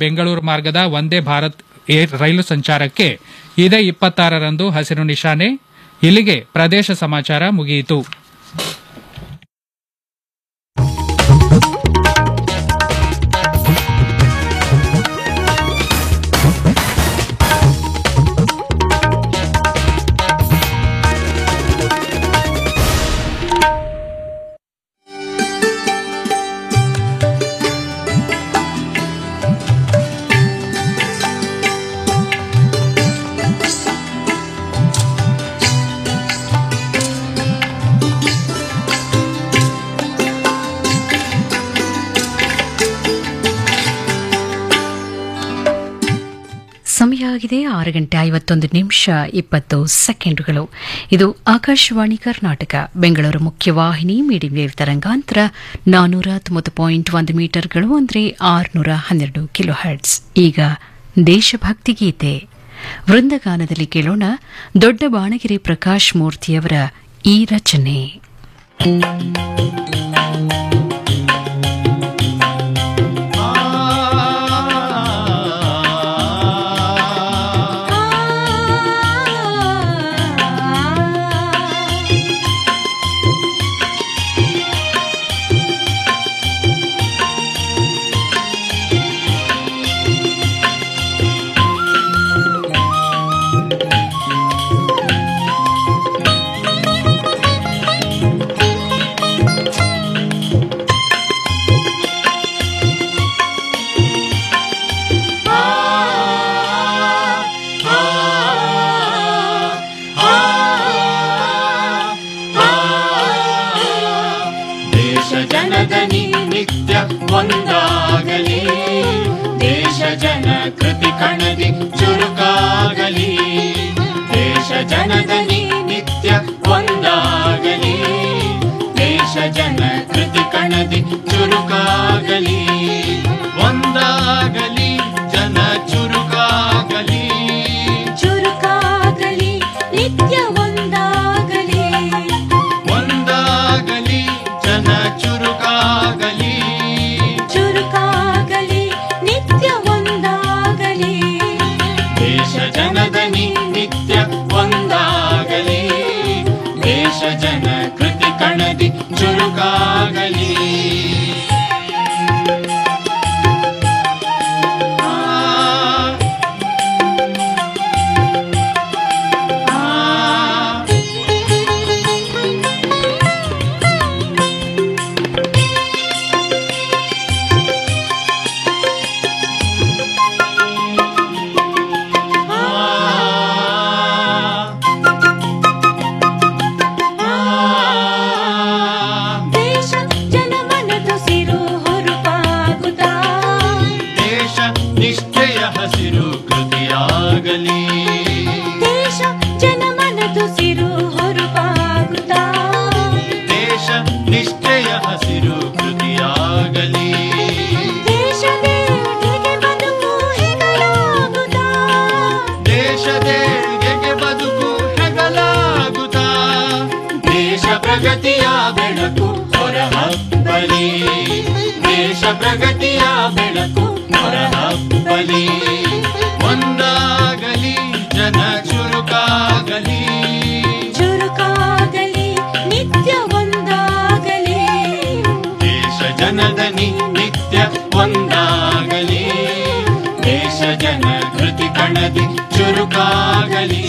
ಬೆಂಗಳೂರು ಮಾರ್ಗದ ವಂದೇ ಭಾರತ್ ಏರ್ ರೈಲು ಸಂಚಾರಕ್ಕೆ ಇದೇ ಇಪ್ಪತ್ತಾರರಂದು ಹಸಿರು ನಿಶಾನೆ ಇಲ್ಲಿಗೆ ಪ್ರದೇಶ ಸಮಾಚಾರ ಮುಗಿಯಿತು ಸಮಯ ಆಗಿದೆ ಆರು ಗಂಟೆ ಐವತ್ತೊಂದು ನಿಮಿಷ ಇಪ್ಪತ್ತು ಸೆಕೆಂಡುಗಳು ಇದು ಆಕಾಶವಾಣಿ ಕರ್ನಾಟಕ ಬೆಂಗಳೂರು ಮುಖ್ಯವಾಹಿನಿ ಮೀಡಿಯಂ ವೇವ್ ತರಂಗಾಂತರ ನಾನ್ನೂರ ತೊಂಬತ್ತು ಪಾಯಿಂಟ್ ಒಂದು ಮೀಟರ್ಗಳು ಅಂದರೆ ಆರುನೂರ ಹನ್ನೆರಡು ಕಿಲೋ ಹರ್ಟ್ಸ್ ಈಗ ದೇಶಭಕ್ತಿ ಗೀತೆ ವೃಂದಗಾನದಲ್ಲಿ ಕೇಳೋಣ ದೊಡ್ಡ ಬಾಣಗೆರೆ ಪ್ರಕಾಶ್ ಮೂರ್ತಿಯವರ ಈ ರಚನೆ ದೇಶ ಜನದನಿ ನಿತ್ಯ ಒಂದಾಗಲಿ ದೇಶ ಜನ ಕೃತಿ ಕಣದಿ ಚುರುಕಾಗಲಿ ದೇಶ ಜನದನಿ ನಿತ್ಯ ಒಂದಾಗಲಿ ದೇಶ ಜನ ಕೃತಿ ಕಣದಿ ಚುರುಕಾಗಲಿ ಒಂದಾಗಲಿ ಜನ ಚುರುಕಾಗಲಿ ಚುರುಕಾಗಲಿ ನಿತ್ಯ ಒಂದಾಗಲಿ ಒಂದಾಗಲಿ ಜನ ಚುರುಕಾಗಲಿ ಚುರುಕಾಗಲಿ ನಿತ್ಯ ಒಂದಾಗಲಿ ದೇಶ ಜನದನಿ ನಿತ್ಯ ಒಂದಾಗಲಿ ದೇಶ ಜನ ಕೃತಿ ಕಣದಿ ಚುರುಕಾಗಲಿ ಆ, ಆ, ದೇಶ ಜನಮನದ ಸಿರು ಹೊರಪಾಗುತ್ತಾ ದೇಶ ನಿಷ್ಠೆಯ ಹಸಿರು ಕೃತಿಯಾಗಲಿ ದೇಶ ಜನಮನದ ಸಿರು ಹೊರಪಾಗುತ್ತಾ ದೇಶ ನಿಷ್ಠೆಯ ಹಸಿರು ಕೃತಿಯಾಗಲಿ ದೇಶದೇವಿಗೆ ಬದುಕು ಹೆಗಲಾಗುತ್ತಾ ದೇಶದೇಗೆ ಬದುಕು ಹೆಗಲಾಗುತ್ತಾ ದೇಶ ಪ್ರಗತಿಯ ಬೆಳಕು ಹೊರಹಬ್ಬಲಿ ದೇಶ ಪ್ರಗತಿಯ ಬೆಳಕು ಹೊರಹಬ್ಬಲಿ ಒಂದಾಗಲಿ ಜನ ಚುರುಕಾಗಲಿ ಚುರುಕಾಗಲಿ ನಿತ್ಯ ಒಂದಾಗಲಿ ದೇಶ ಜನದನಿ ನಿತ್ಯ ಒಂದಾಗಲಿ ದೇಶ ಜನ ಕೃತಿ ಕಣದಿ ಚುರುಕಾಗಲಿ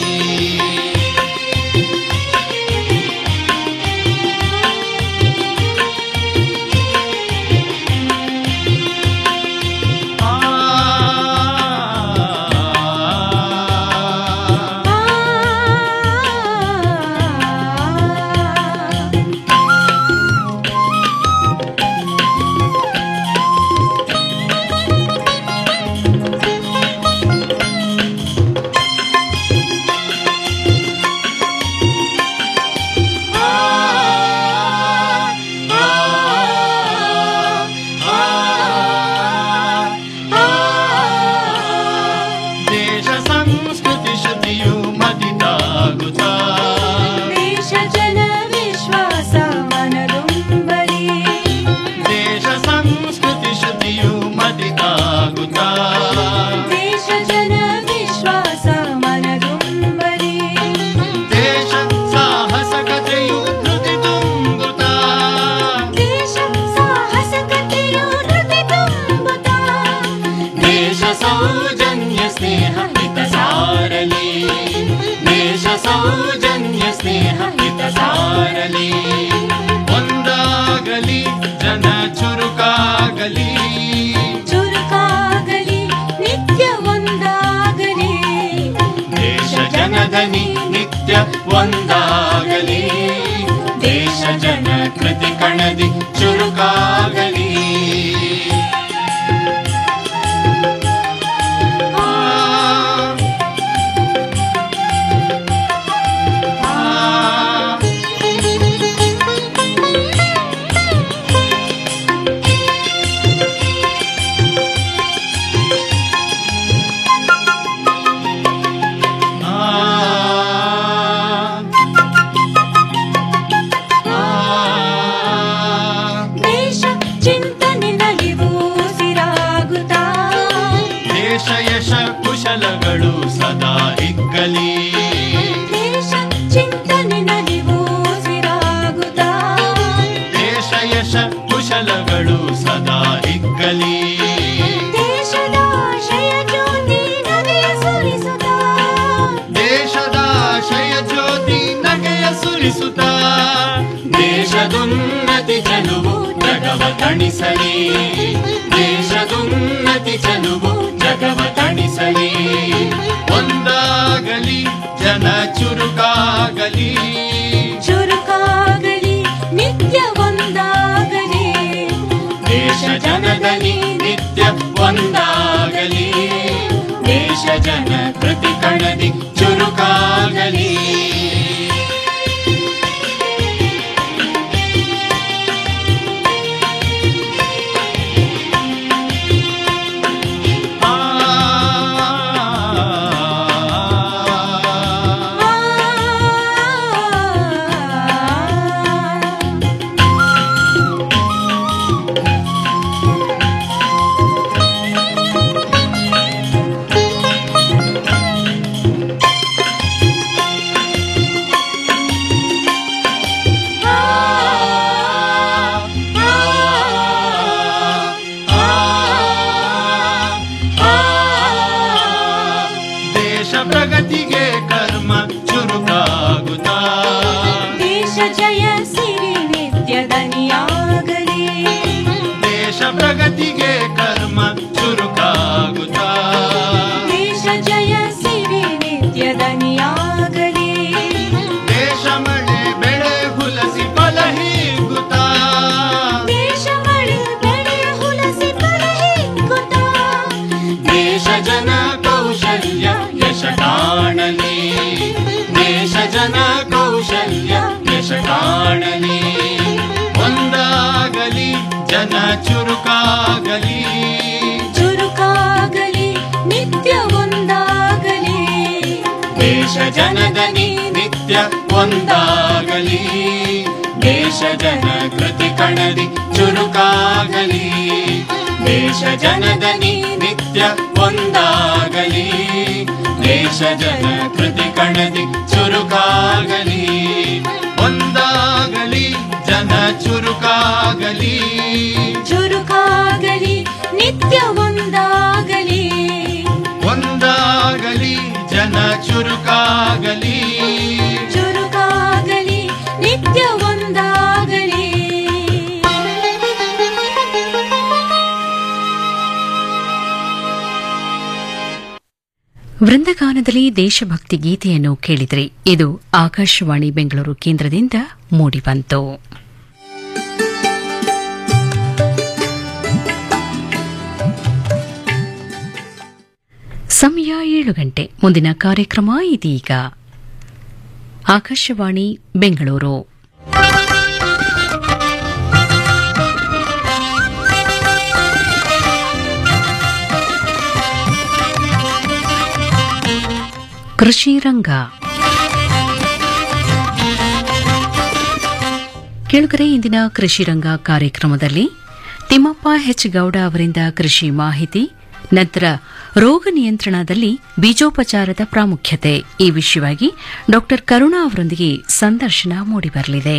ತಣಿಸಲಿ ದೇಶದುನ್ನತಿ ಚಲುವು ಜಗವ ತಣಿಸಲಿ ಒಂದಾಗಲಿ ಜನ ಚುರುಕಾಗಲಿ ಚುರುಕಾಗಲಿ ನಿತ್ಯ ಒಂದಾಗಲಿ ದೇಶ ಜನದಲ್ಲಿ ನಿತ್ಯ ಒಂದಾಗಲಿ ದೇಶ ಜನ ಕೃತಿ ಕಣದಿ ಚುರುಕಾಗಲಿ ಆ ದೇಶ ಪ್ರಗತಿಗೆ ಕರ್ಮ ಚುರುಕಾಗುತ್ತಾ ದೇಶ ಜಯ ಸಿರಿ ನಿತ್ಯ ದನಿಯಾಗಲಿ ದೇಶ ಪ್ರಗತಿಗೆ ಕರ್ಮ ಚುರುಕಾಗುತ್ತಾ ದೇಶ ಜಯ ಸಿರಿ ನಿತ್ಯ ದನಿಯಾಗಲಿ ದೇಶ ಮಳೆ ಬೆಳೆ ಹುಲಸಿ ಫಲ ಹೀಗುತ್ತಾ ದೇಶ ಮಳೆ ಬೆಳೆ ಹುಲಸಿ ಫಲಹಿಕ್ಕುತ್ತ ದೇಶ ಜನ ಕೌಶಲ್ಯ ಯಶ ಕಾಣಲಿ ದೇಶ ಜನ ಕೌಶಲ್ಯ ಯಶ ಕಾಣಲಿ ಒಂದಾಗಲಿ ಜನ ಚುರುಕಾಗಲಿ ಚುರುಕಾಗಲಿ ನಿತ್ಯ ಒಂದಾಗಲಿ ದೇಶ ಜನದನಿ ನಿತ್ಯ ಒಂದಾಗಲಿ ದೇಶ ಜನ ಕೃತಿ ಕಣದಿ ಚುರುಕಾಗಲಿ ದೇಶ ಜನದನಿ ನಿತ್ಯ ಒಂದಾಗಲಿ ದೇಶ ಜನ ಕೃತಿ ಕಣದಿ ಚುರುಕಾಗಲಿ ಒಂದಾಗಲಿ ಜನ ಚುರುಕಾಗಲಿ ಚುರುಕಾಗಲಿ ನಿತ್ಯ ಒಂದಾಗಲಿ ಒಂದಾಗಲಿ ಜನ ಚುರುಕಾಗಲಿ ಚುರುಕಾಗಲಿ ನಿತ್ಯ ಒಂದಾಗಲಿ ವೃಂದಗಾನದಲ್ಲಿ ದೇಶಭಕ್ತಿ ಗೀತೆಯನ್ನು ಕೇಳಿದ್ರಿ ಇದು ಆಕಾಶವಾಣಿ ಬೆಂಗಳೂರು ಕೇಂದ್ರದಿಂದ ಮೂಡಿಬಂತು ಸಮಯ ಏಳು ಗಂಟೆ ಮುಂದಿನ ಕಾರ್ಯಕ್ರಮ ಇದೀಗ ಆಕಾಶವಾಣಿ ಬೆಂಗಳೂರು ಕೃಷಿ ರಂಗ ಕೆಳಗರೆ ಇಂದಿನ ಕೃಷಿ ರಂಗ ಕಾರ್ಯಕ್ರಮದಲ್ಲಿ ತಿಮ್ಮಪ್ಪ ಹೆಚ್ ಗೌಡ ಅವರಿಂದ ಕೃಷಿ ಮಾಹಿತಿ ನಂತರ ರೋಗ ನಿಯಂತ್ರಣದಲ್ಲಿ ಬೀಜೋಪಚಾರದ ಪ್ರಾಮುಖ್ಯತೆ ಈ ವಿಷಯವಾಗಿ ಡಾ ಕರುಣಾ ಅವರೊಂದಿಗೆ ಸಂದರ್ಶನ ಮೂಡಿಬರಲಿದೆ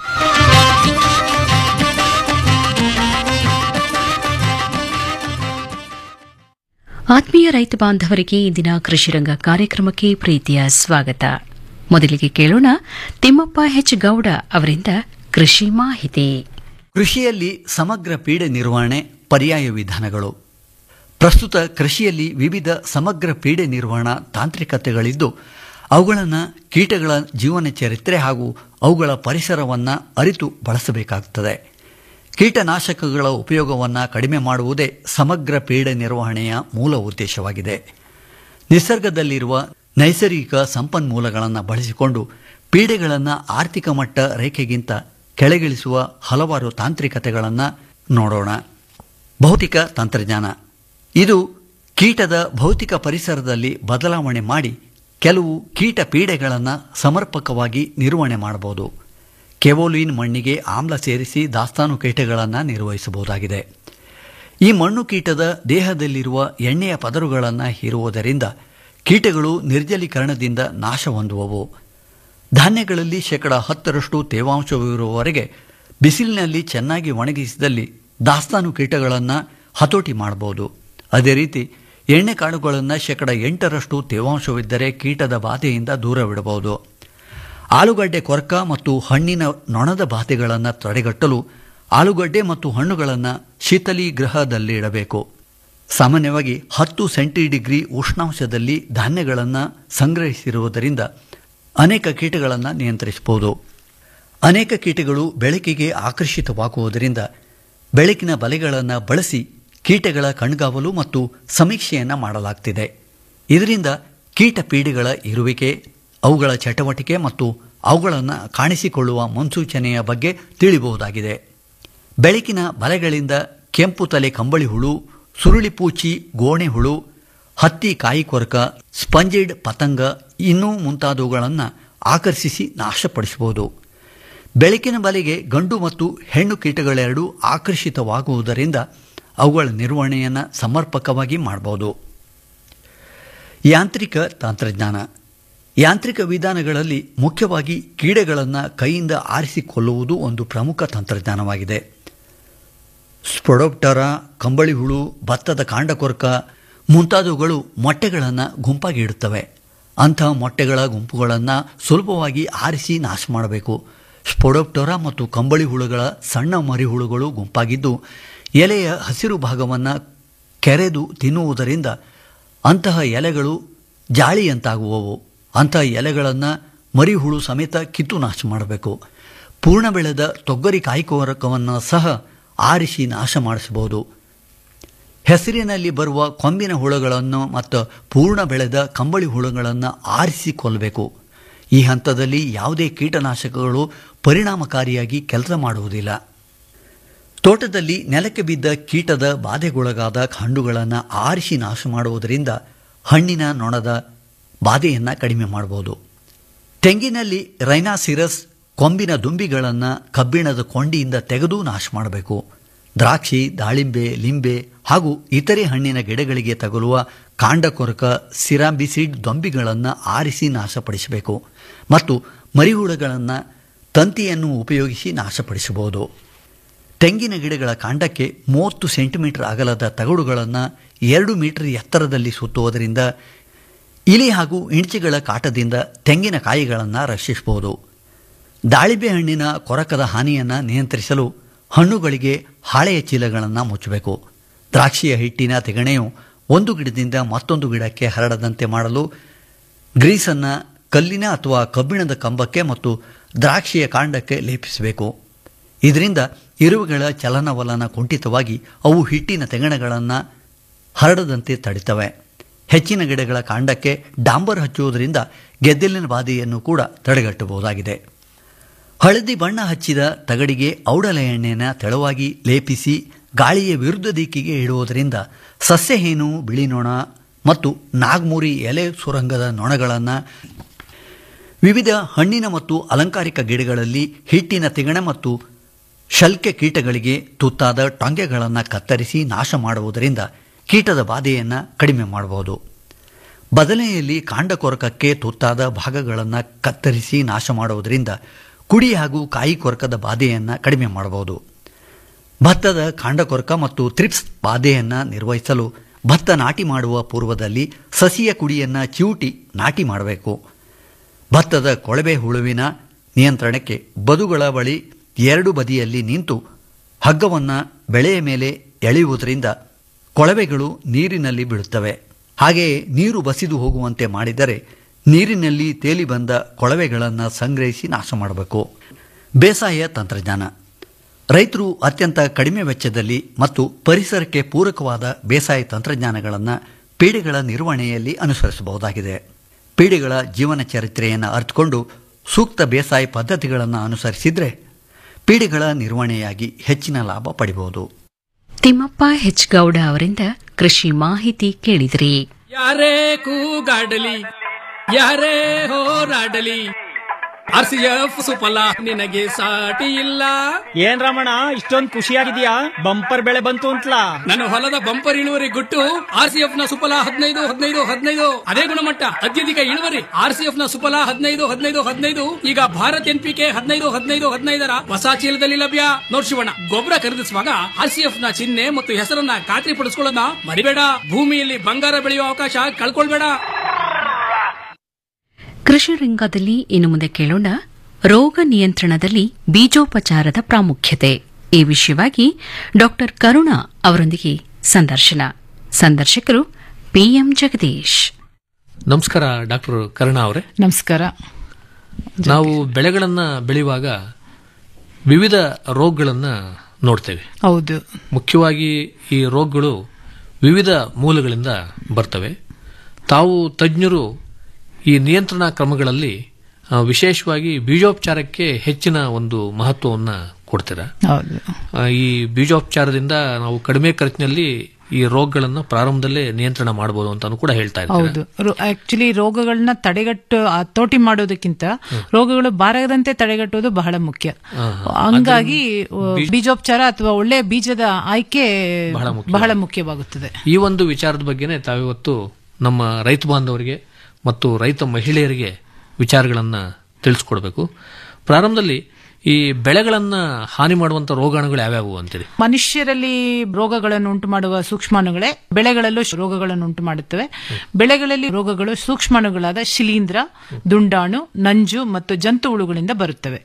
ಆತ್ಮೀಯ ರೈತ ಬಾಂಧವರಿಗೆ ಇಂದಿನ ಕೃಷಿರಂಗ ಕಾರ್ಯಕ್ರಮಕ್ಕೆ ಪ್ರೀತಿಯ ಸ್ವಾಗತ ಮೊದಲಿಗೆ ಕೇಳೋಣ ತಿಮ್ಮಪ್ಪ ಹೆಚ್ ಗೌಡ ಅವರಿಂದ ಕೃಷಿ ಮಾಹಿತಿ ಕೃಷಿಯಲ್ಲಿ ಸಮಗ್ರ ಪೀಡೆ ನಿರ್ವಹಣೆ ಪರ್ಯಾಯ ವಿಧಾನಗಳು ಪ್ರಸ್ತುತ ಕೃಷಿಯಲ್ಲಿ ವಿವಿಧ ಸಮಗ್ರ ಪೀಡೆ ನಿರ್ವಹಣಾ ತಾಂತ್ರಿಕತೆಗಳಿದ್ದು ಅವುಗಳನ್ನು ಕೀಟಗಳ ಜೀವನ ಚರಿತ್ರೆ ಹಾಗೂ ಅವುಗಳ ಪರಿಸರವನ್ನು ಅರಿತು ಬಳಸಬೇಕಾಗುತ್ತದೆ ಕೀಟನಾಶಕಗಳ ಉಪಯೋಗವನ್ನು ಕಡಿಮೆ ಮಾಡುವುದೇ ಸಮಗ್ರ ಪೀಡೆ ನಿರ್ವಹಣೆಯ ಮೂಲ ಉದ್ದೇಶವಾಗಿದೆ ನಿಸರ್ಗದಲ್ಲಿರುವ ನೈಸರ್ಗಿಕ ಸಂಪನ್ಮೂಲಗಳನ್ನು ಬಳಸಿಕೊಂಡು ಪೀಡೆಗಳನ್ನು ಆರ್ಥಿಕ ಮಟ್ಟ ರೇಖೆಗಿಂತ ಕೆಳಗಿಳಿಸುವ ಹಲವಾರು ತಾಂತ್ರಿಕತೆಗಳನ್ನು ನೋಡೋಣ ಭೌತಿಕ ತಂತ್ರಜ್ಞಾನ ಇದು ಕೀಟದ ಭೌತಿಕ ಪರಿಸರದಲ್ಲಿ ಬದಲಾವಣೆ ಮಾಡಿ ಕೆಲವು ಕೀಟ ಪೀಡೆಗಳನ್ನು ಸಮರ್ಪಕವಾಗಿ ನಿರ್ವಹಣೆ ಮಾಡಬಹುದು ಕೆವೋಲಿನ್ ಮಣ್ಣಿಗೆ ಆಮ್ಲ ಸೇರಿಸಿ ದಾಸ್ತಾನು ಕೀಟಗಳನ್ನು ನಿರ್ವಹಿಸಬಹುದಾಗಿದೆ ಈ ಮಣ್ಣು ಕೀಟದ ದೇಹದಲ್ಲಿರುವ ಎಣ್ಣೆಯ ಪದರುಗಳನ್ನು ಹೀರುವುದರಿಂದ ಕೀಟಗಳು ನಿರ್ಜಲೀಕರಣದಿಂದ ನಾಶ ಹೊಂದುವವು ಧಾನ್ಯಗಳಲ್ಲಿ ಶೇಕಡ ಹತ್ತರಷ್ಟು ತೇವಾಂಶವಿರುವವರೆಗೆ ಬಿಸಿಲಿನಲ್ಲಿ ಚೆನ್ನಾಗಿ ಒಣಗಿಸಿದಲ್ಲಿ ದಾಸ್ತಾನು ಕೀಟಗಳನ್ನು ಹತೋಟಿ ಮಾಡಬಹುದು ಅದೇ ರೀತಿ ಎಣ್ಣೆ ಕಾಳುಗಳನ್ನು ಶೇಕಡ ಎಂಟರಷ್ಟು ತೇವಾಂಶವಿದ್ದರೆ ಕೀಟದ ಬಾಧೆಯಿಂದ ದೂರವಿಡಬಹುದು ಆಲೂಗಡ್ಡೆ ಕೊರಕ ಮತ್ತು ಹಣ್ಣಿನ ನೊಣದ ಬಾಧೆಗಳನ್ನು ತಡೆಗಟ್ಟಲು ಆಲೂಗಡ್ಡೆ ಮತ್ತು ಹಣ್ಣುಗಳನ್ನು ಶೀತಲೀಗೃಹದಲ್ಲಿ ಇಡಬೇಕು ಸಾಮಾನ್ಯವಾಗಿ ಹತ್ತು ಸೆಂಟಿ ಡಿಗ್ರಿ ಉಷ್ಣಾಂಶದಲ್ಲಿ ಧಾನ್ಯಗಳನ್ನು ಸಂಗ್ರಹಿಸಿರುವುದರಿಂದ ಅನೇಕ ಕೀಟಗಳನ್ನು ನಿಯಂತ್ರಿಸಬಹುದು ಅನೇಕ ಕೀಟಗಳು ಬೆಳಕಿಗೆ ಆಕರ್ಷಿತವಾಗುವುದರಿಂದ ಬೆಳಕಿನ ಬಲೆಗಳನ್ನು ಬಳಸಿ ಕೀಟಗಳ ಕಣ್ಗಾವಲು ಮತ್ತು ಸಮೀಕ್ಷೆಯನ್ನು ಮಾಡಲಾಗ್ತಿದೆ ಇದರಿಂದ ಕೀಟ ಪೀಡೆಗಳ ಇರುವಿಕೆ ಅವುಗಳ ಚಟವಟಿಕೆ ಮತ್ತು ಅವುಗಳನ್ನು ಕಾಣಿಸಿಕೊಳ್ಳುವ ಮುನ್ಸೂಚನೆಯ ಬಗ್ಗೆ ತಿಳಿಬಹುದಾಗಿದೆ ಬೆಳಕಿನ ಬಲೆಗಳಿಂದ ಕೆಂಪು ತಲೆ ಕಂಬಳಿ ಹುಳು ಸುರುಳಿಪೂಚಿ ಗೋಣೆ ಹುಳು ಹತ್ತಿ ಕಾಯಿ ಕೊರಕ ಸ್ಪಂಜಿಡ್ ಪತಂಗ ಇನ್ನೂ ಮುಂತಾದವುಗಳನ್ನು ಆಕರ್ಷಿಸಿ ನಾಶಪಡಿಸಬಹುದು ಬೆಳಕಿನ ಬಲೆಗೆ ಗಂಡು ಮತ್ತು ಹೆಣ್ಣು ಕೀಟಗಳೆರಡೂ ಆಕರ್ಷಿತವಾಗುವುದರಿಂದ ಅವುಗಳ ನಿರ್ವಹಣೆಯನ್ನು ಸಮರ್ಪಕವಾಗಿ ಮಾಡಬಹುದು ಯಾಂತ್ರಿಕ ತಂತ್ರಜ್ಞಾನ ಯಾಂತ್ರಿಕ ವಿಧಾನಗಳಲ್ಲಿ ಮುಖ್ಯವಾಗಿ ಕೀಡೆಗಳನ್ನು ಕೈಯಿಂದ ಆರಿಸಿಕೊಳ್ಳುವುದು ಒಂದು ಪ್ರಮುಖ ತಂತ್ರಜ್ಞಾನವಾಗಿದೆ ಸ್ಪೊಡೋಪ್ಟರ ಕಂಬಳಿ ಹುಳು ಭತ್ತದ ಕಾಂಡಕೊರಕ ಮುಂತಾದವುಗಳು ಮೊಟ್ಟೆಗಳನ್ನು ಗುಂಪಾಗಿ ಇಡುತ್ತವೆ ಅಂತಹ ಮೊಟ್ಟೆಗಳ ಗುಂಪುಗಳನ್ನು ಸುಲಭವಾಗಿ ಆರಿಸಿ ನಾಶ ಮಾಡಬೇಕು ಸ್ಪೊಡೋಪ್ಟರ ಮತ್ತು ಕಂಬಳಿ ಹುಳುಗಳ ಸಣ್ಣ ಮರಿಹುಳುಗಳು ಗುಂಪಾಗಿದ್ದು ಎಲೆಯ ಹಸಿರು ಭಾಗವನ್ನು ಕೆರೆದು ತಿನ್ನುವುದರಿಂದ ಅಂತಹ ಎಲೆಗಳು ಜಾಳಿಯಂತಾಗುವವು ಅಂತಹ ಎಲೆಗಳನ್ನು ಮರಿಹುಳು ಸಮೇತ ಕಿತ್ತು ನಾಶ ಮಾಡಬೇಕು ಪೂರ್ಣ ಬೆಳೆದ ತೊಗರಿ ಕಾಯಿಕೊರಕವನ್ನು ಸಹ ಆರಿಸಿ ನಾಶ ಮಾಡಿಸಬಹುದು ಹೆಸರಿನಲ್ಲಿ ಬರುವ ಕೊಂಬಿನ ಹುಳುಗಳನ್ನು ಮತ್ತು ಪೂರ್ಣ ಬೆಳೆದ ಕಂಬಳಿ ಹುಳುಗಳನ್ನು ಆರಿಸಿ ಕೊಲ್ಲಬೇಕು ಈ ಹಂತದಲ್ಲಿ ಯಾವುದೇ ಕೀಟನಾಶಕಗಳು ಪರಿಣಾಮಕಾರಿಯಾಗಿ ಕೆಲಸ ಮಾಡುವುದಿಲ್ಲ ತೋಟದಲ್ಲಿ ನೆಲಕ್ಕೆ ಬಿದ್ದ ಕೀಟದ ಬಾಧೆಗೊಳಗಾದ ಹಣ್ಣುಗಳನ್ನು ಆರಿಸಿ ನಾಶ ಮಾಡುವುದರಿಂದ ಹಣ್ಣಿನ ನೊಣದ ಬಾಧೆಯನ್ನು ಕಡಿಮೆ ಮಾಡಬಹುದು ತೆಂಗಿನಲ್ಲಿ ರೈನಾಸಿರಸ್ ಕೊಂಬಿನ ದುಂಬಿಗಳನ್ನು ಕಬ್ಬಿಣದ ಕೊಂಡಿಯಿಂದ ತೆಗೆದು ನಾಶ ಮಾಡಬೇಕು ದ್ರಾಕ್ಷಿ ದಾಳಿಂಬೆ ಲಿಂಬೆ ಹಾಗೂ ಇತರೆ ಹಣ್ಣಿನ ಗಿಡಗಳಿಗೆ ತಗುಲುವ ಕಾಂಡಕೊರಕ ಸಿರಾಂಬಿಸಿಡ್ ದೊಂಬಿಗಳನ್ನು ಆರಿಸಿ ನಾಶಪಡಿಸಬೇಕು ಮತ್ತು ಮರಿಹುಳುಗಳನ್ನು ತಂತಿಯನ್ನು ಉಪಯೋಗಿಸಿ ನಾಶಪಡಿಸಬಹುದು ತೆಂಗಿನ ಗಿಡಗಳ ಕಾಂಡಕ್ಕೆ ಮೂವತ್ತು ಸೆಂಟಿಮೀಟರ್ ಅಗಲದ ತಗಡುಗಳನ್ನು ಎರಡು ಮೀಟರ್ ಎತ್ತರದಲ್ಲಿ ಸುತ್ತುವುದರಿಂದ ಇಲಿ ಹಾಗೂ ಇಂಚಿಗಳ ಕಾಟದಿಂದ ತೆಂಗಿನ ಕಾಯಿಗಳನ್ನು ರಕ್ಷಿಸಬಹುದು ದಾಳಿಂಬೆ ಹಣ್ಣಿನ ಕೊರಕದ ಹಾನಿಯನ್ನು ನಿಯಂತ್ರಿಸಲು ಹಣ್ಣುಗಳಿಗೆ ಹಾಳೆಯ ಚೀಲಗಳನ್ನು ಮುಚ್ಚಬೇಕು ದ್ರಾಕ್ಷಿಯ ಹಿಟ್ಟಿನ ತೆಗಣೆಯು ಒಂದು ಗಿಡದಿಂದ ಮತ್ತೊಂದು ಗಿಡಕ್ಕೆ ಹರಡದಂತೆ ಮಾಡಲು ಗ್ರೀಸನ್ನು ಕಲ್ಲಿನ ಅಥವಾ ಕಬ್ಬಿಣದ ಕಂಬಕ್ಕೆ ಮತ್ತು ದ್ರಾಕ್ಷಿಯ ಕಾಂಡಕ್ಕೆ ಲೇಪಿಸಬೇಕು ಇದರಿಂದ ಇರುವೆಗಳ ಚಲನವಲನ ಕುಂಠಿತವಾಗಿ ಅವು ಹಿಟ್ಟಿನ ತೆಗಣೆಗಳನ್ನು ಹರಡದಂತೆ ತಡಿತವೆ ಹೆಚ್ಚಿನ ಗಿಡಗಳ ಕಾಂಡಕ್ಕೆ ಡಾಂಬರ್ ಹಚ್ಚುವುದರಿಂದ ಗೆದ್ದಲಿನ ಬಾಧೆಯನ್ನು ಕೂಡ ತಡೆಗಟ್ಟಬಹುದಾಗಿದೆ ಹಳದಿ ಬಣ್ಣ ಹಚ್ಚಿದ ತಗಡಿಗೆ ಔಡಲ ಎಣ್ಣೆಯನ್ನು ತೆಳುವಾಗಿ ಲೇಪಿಸಿ ಗಾಳಿಯ ವಿರುದ್ಧ ದಿಕ್ಕಿಗೆ ಇಡುವುದರಿಂದ ಸಸ್ಯಹೇನು ಬಿಳಿ ನೊಣ ಮತ್ತು ನಾಗ್ಮೂರಿ ಎಲೆ ಸುರಂಗದ ನೊಣಗಳನ್ನು ವಿವಿಧ ಹಣ್ಣಿನ ಮತ್ತು ಅಲಂಕಾರಿಕ ಗಿಡಗಳಲ್ಲಿ ಹಿಟ್ಟಿನ ತಿಗಣೆ ಮತ್ತು ಶಲ್ಕೆ ಕೀಟಗಳಿಗೆ ತುತ್ತಾದ ಟೊಂಗೆಗಳನ್ನು ಕತ್ತರಿಸಿ ನಾಶ ಮಾಡುವುದರಿಂದ ಕೀಟದ ಬಾಧೆಯನ್ನು ಕಡಿಮೆ ಮಾಡಬಹುದು ಬದನೆಯಲ್ಲಿ ಕಾಂಡಕೊರಕಕ್ಕೆ ತುತ್ತಾದ ಭಾಗಗಳನ್ನು ಕತ್ತರಿಸಿ ನಾಶ ಮಾಡುವುದರಿಂದ ಕುಡಿ ಹಾಗೂ ಕಾಯಿ ಕೊರಕದ ಬಾಧೆಯನ್ನು ಕಡಿಮೆ ಮಾಡಬಹುದು ಭತ್ತದ ಕಾಂಡಕೊರಕ ಮತ್ತು ತ್ರಿಪ್ಸ್ ಬಾಧೆಯನ್ನು ನಿರ್ವಹಿಸಲು ಭತ್ತ ನಾಟಿ ಮಾಡುವ ಪೂರ್ವದಲ್ಲಿ ಸಸಿಯ ಕುಡಿಯನ್ನು ಚಿವುಟಿ ನಾಟಿ ಮಾಡಬೇಕು ಭತ್ತದ ಕೊಳವೆ ಹುಳುವಿನ ನಿಯಂತ್ರಣಕ್ಕೆ ಬದುಗಳ ಬಳಿ ಎರಡು ಬದಿಯಲ್ಲಿ ನಿಂತು ಹಗ್ಗವನ್ನು ಬೆಳೆಯ ಮೇಲೆ ಎಳೆಯುವುದರಿಂದ ಕೊಳವೆಗಳು ನೀರಿನಲ್ಲಿ ಬೀಳುತ್ತವೆ ಹಾಗೆಯೇ ನೀರು ಬಸಿದು ಹೋಗುವಂತೆ ಮಾಡಿದರೆ ನೀರಿನಲ್ಲಿ ತೇಲಿ ಬಂದ ಕೊಳವೆಗಳನ್ನು ಸಂಗ್ರಹಿಸಿ ನಾಶ ಮಾಡಬೇಕು ಬೇಸಾಯ ತಂತ್ರಜ್ಞಾನ ರೈತರು ಅತ್ಯಂತ ಕಡಿಮೆ ವೆಚ್ಚದಲ್ಲಿ ಮತ್ತು ಪರಿಸರಕ್ಕೆ ಪೂರಕವಾದ ಬೇಸಾಯ ತಂತ್ರಜ್ಞಾನಗಳನ್ನು ಪೀಡೆಗಳ ನಿರ್ವಹಣೆಯಲ್ಲಿ ಅನುಸರಿಸಬಹುದಾಗಿದೆ ಪೀಡೆಗಳ ಜೀವನ ಚರಿತ್ರೆಯನ್ನು ಅರ್ಥಕೊಂಡು ಸೂಕ್ತ ಬೇಸಾಯ ಪದ್ಧತಿಗಳನ್ನು ಅನುಸರಿಸಿದರೆ ಪೀಡೆಗಳ ನಿರ್ವಹಣೆಯಾಗಿ ಹೆಚ್ಚಿನ ಲಾಭ ಪಡಿಬಹುದು ತಿಮ್ಮಪ್ಪ ಹೆಚ್ ಗೌಡ ಅವರಿಂದ ಕೃಷಿ ಮಾಹಿತಿ ಕೇಳಿದ್ರಿ ಯಾರೇ ಕೂಗಾಡಲಿ ಯಾರೇ ಹೋರಾಡಲಿ ಆರ್ ಸಿ ಎಫ್ ಸುಫಲ ನಿನಗೆ ಸಾಟಿ ಇಲ್ಲ ಏನ್ ರಮಣ ಇಷ್ಟೊಂದ್ ಖುಷಿಯಾಗಿದ್ಯಾ ಬಂಪರ್ ಬೆಳೆ ಬಂತು ಅಂತಲಾ ನನ್ನ ಹೊಲದ ಬಂಪರ್ ಇಳುವರಿ ಗುಟ್ಟು ಆರ್ ಸಿ ಎಫ್ ನ ಸುಫಲ ಹದಿನೈದು ಹದಿನೈದು ಹದಿನೈದು ಅದೇ ಗುಣಮಟ್ಟ ಅತ್ಯಧಿಕ ಇಳುವರಿ ಆರ್ ಸಿ ಎಫ್ ನ ಸುಫಲ ಹದಿನೈದು ಹದಿನೈದು ಹದಿನೈದು ಈಗ ಭಾರತ್ ಎನ್ ಪಿ ಕೆ ಹದಿನೈದು ಹದಿನೈದು ಹದಿನೈದರ ಹೊಸ ಚೀಲದಲ್ಲಿ ಲಭ್ಯ ನೋಡ್ ಶಿವಣ್ಣ ಗೊಬ್ಬರ ಖರೀದಿಸುವಾಗ ಆರ್ ಸಿ ಎಫ್ ನ ಚಿಹ್ನೆ ಮತ್ತು ಹೆಸರನ್ನ ಖಾತ್ರಿ ಪಡಿಸ್ಕೊಳ್ಳೋದನ್ನ ಮರಿಬೇಡ ಭೂಮಿಯಲ್ಲಿ ಬಂಗಾರ ಬೆಳೆಯುವ ಅವಕಾಶ ಕಳ್ಕೊಳ್ಬೇಡ ಕೃಷಿ ರಂಗದಲ್ಲಿ ಇನ್ನು ಮುಂದೆ ಕೇಳೋಣ ರೋಗ ನಿಯಂತ್ರಣದಲ್ಲಿ ಬೀಜೋಪಚಾರದ ಪ್ರಾಮುಖ್ಯತೆ ಈ ವಿಷಯವಾಗಿ ಡಾಕ್ಟರ್ ಕರುಣಾ ಅವರೊಂದಿಗೆ ಸಂದರ್ಶನ ಸಂದರ್ಶಕರು ಪಿಎಂ ಜಗದೀಶ್ ನಮಸ್ಕಾರ ಡಾಕ್ಟರ್ ಕರುಣಾ ಅವರೇ ನಮಸ್ಕಾರ ನಾವು ಬೆಳೆಗಳನ್ನ ಬೆಳೆಯುವಾಗ ವಿವಿಧ ರೋಗಗಳನ್ನ ನೋಡ್ತೇವೆ ಹೌದು ಮುಖ್ಯವಾಗಿ ಈ ರೋಗಗಳು ವಿವಿಧ ಮೂಲಗಳಿಂದ ಬರ್ತವೆ ತಾವು ತಜ್ಞರು ಈ ನಿಯಂತ್ರಣ ಕ್ರಮಗಳಲ್ಲಿ ಆ, ವಿಶೇಷವಾಗಿ ಬೀಜೋಪಚಾರಕ್ಕೆ ಹೆಚ್ಚಿನ ಒಂದು ಮಹತ್ವವನ್ನ ಕೊಡ್ತೀರಾ ಹೌದು ಆ, ಈ ಬೀಜೋಪಚಾರದಿಂದ ನಾವು ಕಡಿಮೆ ಖರ್ಚಿನಲ್ಲಿ ಈ ರೋಗಗಳನ್ನ ಪ್ರಾರಂಭದಲ್ಲೇ ನಿಯಂತ್ರಣ ಮಾಡಬಹುದು ಅಂತಾನು ಕೂಡ ಹೇಳ್ತಾ ಇದ್ದಾರೆ ಹೌದು ಆಕ್ಚುಲಿ ರೋಗಗಳನ್ನ ತಡೆಗಟ್ಟು ಹತೋಟಿ ಮಾಡೋದಕ್ಕಿಂತ ರೋಗಗಳು ಬಾರದಂತೆ ತಡೆಗಟ್ಟುವುದು ಬಹಳ ಮುಖ್ಯ ಹಂಗಾಗಿ ಆ, ಬೀಜೋಪಚಾರ ಅಥವಾ ಒಳ್ಳೆ ಬೀಜದ ಆಯ್ಕೆ ಬಹಳ ಮುಖ್ಯ. ಬಹಳ ಮುಖ್ಯವಾಗುತ್ತದೆ ಈ ಒಂದು ವಿಚಾರದ ಬಗ್ಗೆನೇ ತಾವಿವತ್ತು ನಮ್ಮ ರೈತ ಬಾಂಧವರಿಗೆ ಮತ್ತು ರೈತ ಮಹಿಳೆಯರಿಗೆ ವಿಚಾರಗಳನ್ನ ತಿಳಿಸ್ಕೊಡ್ಬೇಕು ಪ್ರಾರಂಭದಲ್ಲಿ ಈ ಬೆಳೆಗಳನ್ನ ಹಾನಿ ಮಾಡುವಂತ ರೋಗಾಣುಗಳು ಯಾವ್ಯಾವು ಅಂತೀರಿ ಮನುಷ್ಯರಲ್ಲಿ ರೋಗಗಳನ್ನು ಉಂಟು ಮಾಡುವ ಸೂಕ್ಷ್ಮಾಣುಗಳೇ ಬೆಳೆಗಳಲ್ಲೂ ಶ್- ರೋಗಗಳನ್ನು ಉಂಟು ಮಾಡುತ್ತವೆ ಬೆಳೆಗಳಲ್ಲಿ ರೋಗಗಳು ಸೂಕ್ಷ್ಮಾಣುಗಳಾದ ಶಿಲೀಂಧ್ರ ದುಂಡಾಣು ನಂಜು ಮತ್ತು ಜಂತು ಹುಳುಗಳಿಂದ ಬರುತ್ತವೆ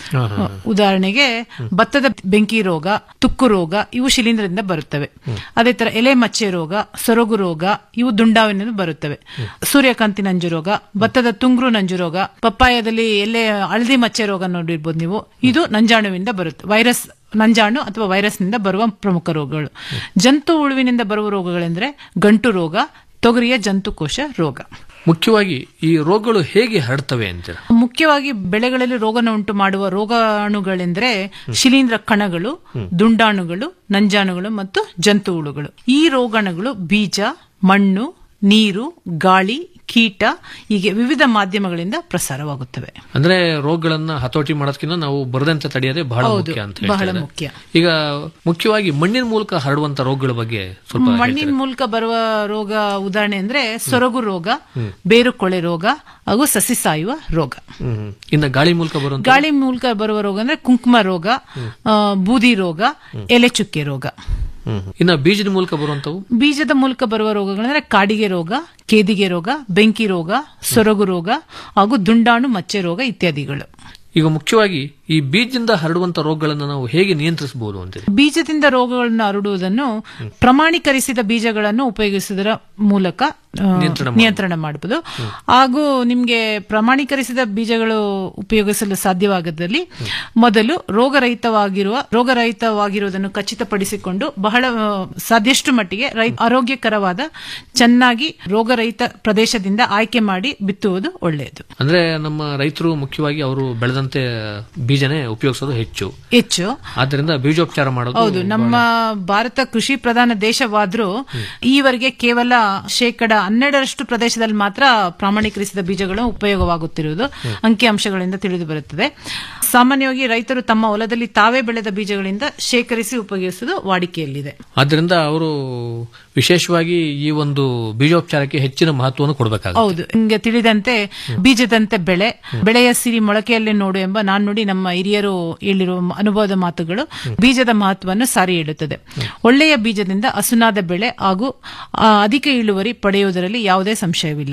ಉದಾಹರಣೆಗೆ ಭತ್ತದ ಬೆಂಕಿ ರೋಗ ತುಕ್ಕು ರೋಗ ಇವು ಶಿಲೀಂಧ್ರದಿಂದ ಬರುತ್ತವೆ ಅದೇ ತರ ಎಲೆ ಮಚ್ಚೆ ರೋಗ ಸೊರಗು ರೋಗ ಇವು ದುಂಡಾವಿನಿಂದ ಬರುತ್ತವೆ ಸೂರ್ಯಕಾಂತಿ ನಂಜು ರೋಗ ಭತ್ತದ ತುಂಗ್ರು ನಂಜು ರೋಗ ಪಪ್ಪಾಯದಲ್ಲಿ ಎಲೆ ಹಳದಿ ಮಚ್ಚೆ ರೋಗ ನೋಡಿರ್ಬೋದು ನೀವು ಇದು ನಂಜಾಣುವಿಂದ ಬರುತ್ತೆ ವೈರಸ್ ನಂಜಾಣು ಅಥವಾ ವೈರಸ್ನಿಂದ ಬರುವ ಪ್ರಮುಖ ರೋಗಗಳು ಜಂತು ಹುಳುವಿನಿಂದ ಬರುವ ರೋಗಗಳೆಂದರೆ ಗಂಟು ರೋಗ ತೊಗರಿಯ ಜಂತುಕೋಶ ರೋಗ ಮುಖ್ಯವಾಗಿ ಈ ರೋಗಗಳು ಹೇಗೆ ಹರಡ್ತವೆ ಅಂತೀರ ಮುಖ್ಯವಾಗಿ ಬೆಳೆಗಳಲ್ಲಿ ರೋಗನ ಉಂಟು ಮಾಡುವ ರೋಗಾಣುಗಳೆಂದರೆ ಶಿಲೀಂಧ್ರ ಕಣಗಳು ದುಂಡಾಣುಗಳು ನಂಜಾಣುಗಳು ಮತ್ತು ಜಂತು ಹುಳುಗಳು ಈ ರೋಗಾಣುಗಳು ಬೀಜ ಮಣ್ಣು ನೀರು ಗಾಳಿ ಕೀಟ ಹೀಗೆ ವಿವಿಧ ಮಾಧ್ಯಮಗಳಿಂದ ಪ್ರಸಾರವಾಗುತ್ತವೆ ಅಂದ್ರೆ ರೋಗಗಳನ್ನ ಹತೋಟಿ ಮಾಡೋದಕ್ಕಿಂತ ನಾವು ಬರದಂತೆ ತಡೆಯೋದೇ ಬಹಳ ಹೌದು, ಮುಖ್ಯ ಅಂತ ಬಹಳ ಹೇಳ್ತಾರೆ ಮುಖ್ಯ. ಈಗ ಮುಖ್ಯವಾಗಿ ಮಣ್ಣಿನ ಮೂಲಕ ಹರಡುವಂತ ರೋಗಗಳ ಬಗ್ಗೆ ಸ್ವಲ್ಪ ಮಣ್ಣಿನ ಮೂಲಕ ಬರುವ ರೋಗ ಉದಾಹರಣೆ ಅಂದ್ರೆ ಸೊರಗು ರೋಗ ಬೇರು ಕೊಳೆ ರೋಗ ಹಾಗೂ ಸಸಿ ಸಾಯುವ ರೋಗ ಹ್ಮ್. ಇನ್ನ ಗಾಳಿ ಮೂಲಕ ಬರುವಂತ ಗಾಳಿ ಮೂಲಕ ಬರುವ ರೋಗ ಅಂದ್ರೆ ಕುಂಕುಮ ರೋಗ ಆ, ಬೂದಿ ರೋಗ ಎಲೆ ಚುಕ್ಕೆ ರೋಗ ಹ್ಮ್. ಇನ್ನ ಬೀಜದ ಮೂಲಕ ಬರುವಂತವು ಬೀಜದ ಮೂಲಕ ಬರುವ ರೋಗಗಳಂದ್ರೆ ಕಾಡಿಗೆ ರೋಗ ಕೇದಿಗೆ ರೋಗ ಬೆಂಕಿ ರೋಗ ಸೊರಗು ರೋಗ ಹಾಗೂ ದುಂಡಾಣು ಮಚ್ಚೆ ರೋಗ ಇತ್ಯಾದಿಗಳು ಈಗ ಮುಖ್ಯವಾಗಿ ಈ ಬೀಜದಿಂದ ಹರಡುವಂತ ರೋಗಗಳನ್ನ ನಾವು ಹೇಗೆ ನಿಯಂತ್ರಿಸಬಹುದು ಅಂತೀರಿ ಬೀಜದಿಂದ ರೋಗಗಳನ್ನು ಹರಡುವುದನ್ನು ಪ್ರಮಾಣೀಕರಿಸಿದ ಬೀಜಗಳನ್ನು ಉಪಯೋಗಿಸುವುದರ ಮೂಲಕ ಆ, ನಿಯಂತ್ರಣ ನಿಯಂತ್ರಣ ಮಾಡಬಹುದು ಹಾಗೂ ನಿಮಗೆ ಪ್ರಮಾಣೀಕರಿಸಿದ ಬೀಜಗಳು ಉಪಯೋಗಿಸಲು ಸಾಧ್ಯವಾಗದಲ್ಲಿ ಮೊದಲು ರೋಗರಹಿತವಾಗಿರುವ ರೋಗರಹಿತವಾಗಿರುವುದನ್ನು ಖಚಿತಪಡಿಸಿಕೊಂಡು ಬಹಳ ಆ, ಸಾಧ್ಯಷ್ಟು ಮಟ್ಟಿಗೆ ರೈ ಆರೋಗ್ಯಕರವಾದ ಚೆನ್ನಾಗಿ ರೋಗರಹಿತ ಪ್ರದೇಶದಿಂದ ಆಯ್ಕೆ ಮಾಡಿ ಬಿತ್ತುವುದು ಒಳ್ಳೆಯದು ಅಂದ್ರೆ ನಮ್ಮ ರೈತರು ಮುಖ್ಯವಾಗಿ ಅವರು ಬೆಳೆದಂತೆ ಬೀಜನೇ ಉಪಯೋಗಿಸೋದು ಹೆಚ್ಚು ಹೆಚ್ಚು ಆದ್ದರಿಂದ ಬೀಜೋಪಚಾರ ಮಾಡೋದು ಹೌದು ನಮ್ಮ ಭಾರತ ಕೃಷಿ ಪ್ರಧಾನ ದೇಶವಾದ್ರೂ ಈವರೆಗೆ ಕೇವಲ ಶೇಕಡ ಹನ್ನೆರಡರಷ್ಟು ಪ್ರದೇಶದಲ್ಲಿ ಮಾತ್ರ ಪ್ರಾಮಾಣೀಕರಿಸಿದ ಬೀಜಗಳು ಉಪಯೋಗವಾಗುತ್ತಿರುವುದು ಅಂಕಿಅಂಶಗಳಿಂದ ತಿಳಿದು ಬರುತ್ತದೆ ಸಾಮಾನ್ಯವಾಗಿ ರೈತರು ತಮ್ಮ ಹೊಲದಲ್ಲಿ ತಾವೇ ಬೆಳೆದ ಬೀಜಗಳಿಂದ ಶೇಖರಿಸಿ ಉಪಯೋಗಿಸುವುದು ವಾಡಿಕೆಯಲ್ಲಿದೆ ಆದ್ದರಿಂದ ಅವರು ವಿಶೇಷವಾಗಿ ಈ ಒಂದು ಬೀಜೋಪಚಾರಕ್ಕೆ ಹೆಚ್ಚಿನ ಮಹತ್ವವನ್ನು ಕೊಡಬೇಕಾಗುತ್ತೆ ಹೌದು ನಿಮಗೆ ತಿಳಿದಂತೆ ಬೀಜದಂತೆ ಬೆಳೆ ಬೆಳೆಯ ಸಿರಿ ಮೊಳಕೆಯಲ್ಲಿ ನೋಡು ಎಂಬ ನಾಣ್ಣುಡಿ ನಮ್ಮ ಹಿರಿಯರು ಹೇಳಿರುವ ಅನುಭವದ ಮಾತುಗಳು ಬೀಜದ ಮಹತ್ವವನ್ನು ಸಾರಿ ಹೇಳುತ್ತದೆ ಒಳ್ಳೆಯ ಬೀಜದಿಂದ ಹಸುನಾದ ಬೆಳೆ ಹಾಗೂ ಆ, ಅಧಿಕ ಇಳುವರಿ ಪಡೆಯುವುದರಲ್ಲಿ ಯಾವುದೇ ಸಂಶಯವಿಲ್ಲ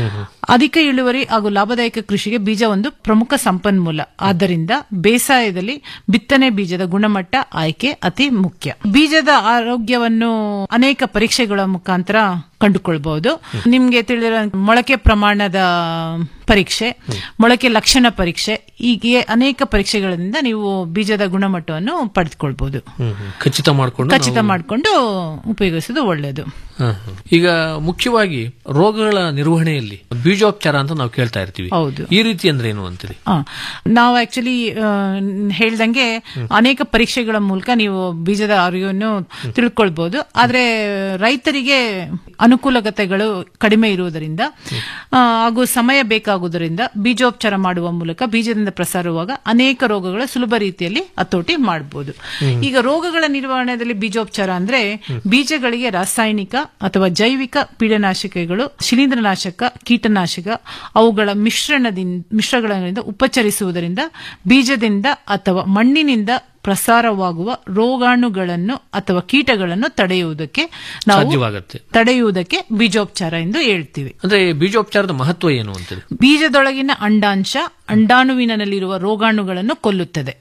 ಅಧಿಕ ಇಳುವರಿ ಹಾಗೂ ಲಾಭದಾಯಕ ಕೃಷಿಗೆ ಬೀಜ ಒಂದು ಪ್ರಮುಖ ಸಂಪನ್ಮೂಲ ಆದ್ದರಿಂದ ಬೇಸಾಯದಲ್ಲಿ ಬಿತ್ತನೆ ಬೀಜದ ಗುಣಮಟ್ಟ ಆಯ್ಕೆ ಅತಿ ಮುಖ್ಯ ಬೀಜದ ಆರೋಗ್ಯವನ್ನು ಅನೇಕ ಪರೀಕ್ಷೆಗಳ ಮುಖಾಂತರ ಕಂಡುಕೊಳ್ಬಹುದು ನಿಮ್ಗೆ ತಿಳಿದಿರೋ ಮೊಳಕೆ ಪ್ರಮಾಣದ ಪರೀಕ್ಷೆ ಮೊಳಕೆ ಲಕ್ಷಣ ಪರೀಕ್ಷೆ ಹೀಗೆ ಅನೇಕ ಪರೀಕ್ಷೆಗಳಿಂದ ನೀವು ಬೀಜದ ಗುಣಮಟ್ಟವನ್ನು ಪಡೆದುಕೊಳ್ಬಹುದು ಹ್ಮ್, ಹ್ಮ್. ಖಚಿತ ಮಾಡಿಕೊಂಡು ಖಚಿತ ಮಾಡಿಕೊಂಡು ಉಪಯೋಗಿಸೋದು ಒಳ್ಳೆಯದು ಈಗ ಮುಖ್ಯವಾಗಿ ರೋಗಗಳ ನಿರ್ವಹಣೆಯಲ್ಲಿ ಬೀಜೋಪಚಾರ ಅಂತ ನಾವು ಕೇಳ್ತಾ ಇರ್ತೀವಿ ಹೌದು. ಈ ರೀತಿ ಅಂದ್ರೆ ಏನು ಅಂತೀರಿ ಆ, ನಾವು ಆಕ್ಚುಲಿ ಹೇಳ್ದಂಗೆ ಅನೇಕ ಪರೀಕ್ಷೆಗಳ ಮೂಲಕ ನೀವು ಬೀಜದ ಆರೋಗ್ಯವನ್ನು ತಿಳ್ಕೊಳ್ಬಹುದು ಆದ್ರೆ ರೈತರಿಗೆ ಅನುಕೂಲತೆಗಳು ಕಡಿಮೆ ಇರುವುದರಿಂದ ಆ, ಹಾಗೂ ಸಮಯ ಬೇಕಾಗುವುದರಿಂದ ಬೀಜೋಪಚಾರ ಮಾಡುವ ಮೂಲಕ ಬೀಜದಿಂದ ಪ್ರಸಾರವಾಗ ಅನೇಕ ರೋಗಗಳ ಸುಲಭ ರೀತಿಯಲ್ಲಿ ಹತೋಟಿ ಮಾಡಬಹುದು ಈಗ ರೋಗಗಳ ನಿರ್ವಹಣೆಯಲ್ಲಿ ಬೀಜೋಪಚಾರ ಅಂದ್ರೆ ಬೀಜಗಳಿಗೆ ರಾಸಾಯನಿಕ ಅಥವಾ ಜೈವಿಕ ಪೀಡನಾಶಕಗಳು ಶಿಲೀಂಧ್ರನಾಶಕ ಕೀಟನಾಶಕ ಅವುಗಳ ಮಿಶ್ರಣದಿಂದ ಮಿಶ್ರಗಳಿಂದ ಉಪಚರಿಸುವುದರಿಂದ ಬೀಜದಿಂದ ಅಥವಾ ಮಣ್ಣಿನಿಂದ ಪ್ರಸಾರವಾಗುವ ರೋಗಾಣುಗಳನ್ನು ಅಥವಾ ಕೀಟಗಳನ್ನು ತಡೆಯುವುದಕ್ಕೆ ನಾವು ಸಾಧ್ಯವಾಗತ್ತೆ ತಡೆಯುವುದಕ್ಕೆ ಬೀಜೋಪಚಾರ ಎಂದು ಹೇಳ್ತೀವಿ ಅಂದ್ರೆ ಬೀಜೋಪಚಾರದ ಮಹತ್ವ ಏನು ಅಂತೀರಿ ಬೀಜದೊಳಗಿನ ಅಂಡಾಂಶ ಅಂಡಾಣುವಿನಲ್ಲಿರುವ ರೋಗಾಣುಗಳನ್ನು ಕೊಲ್ಲುತ್ತದೆ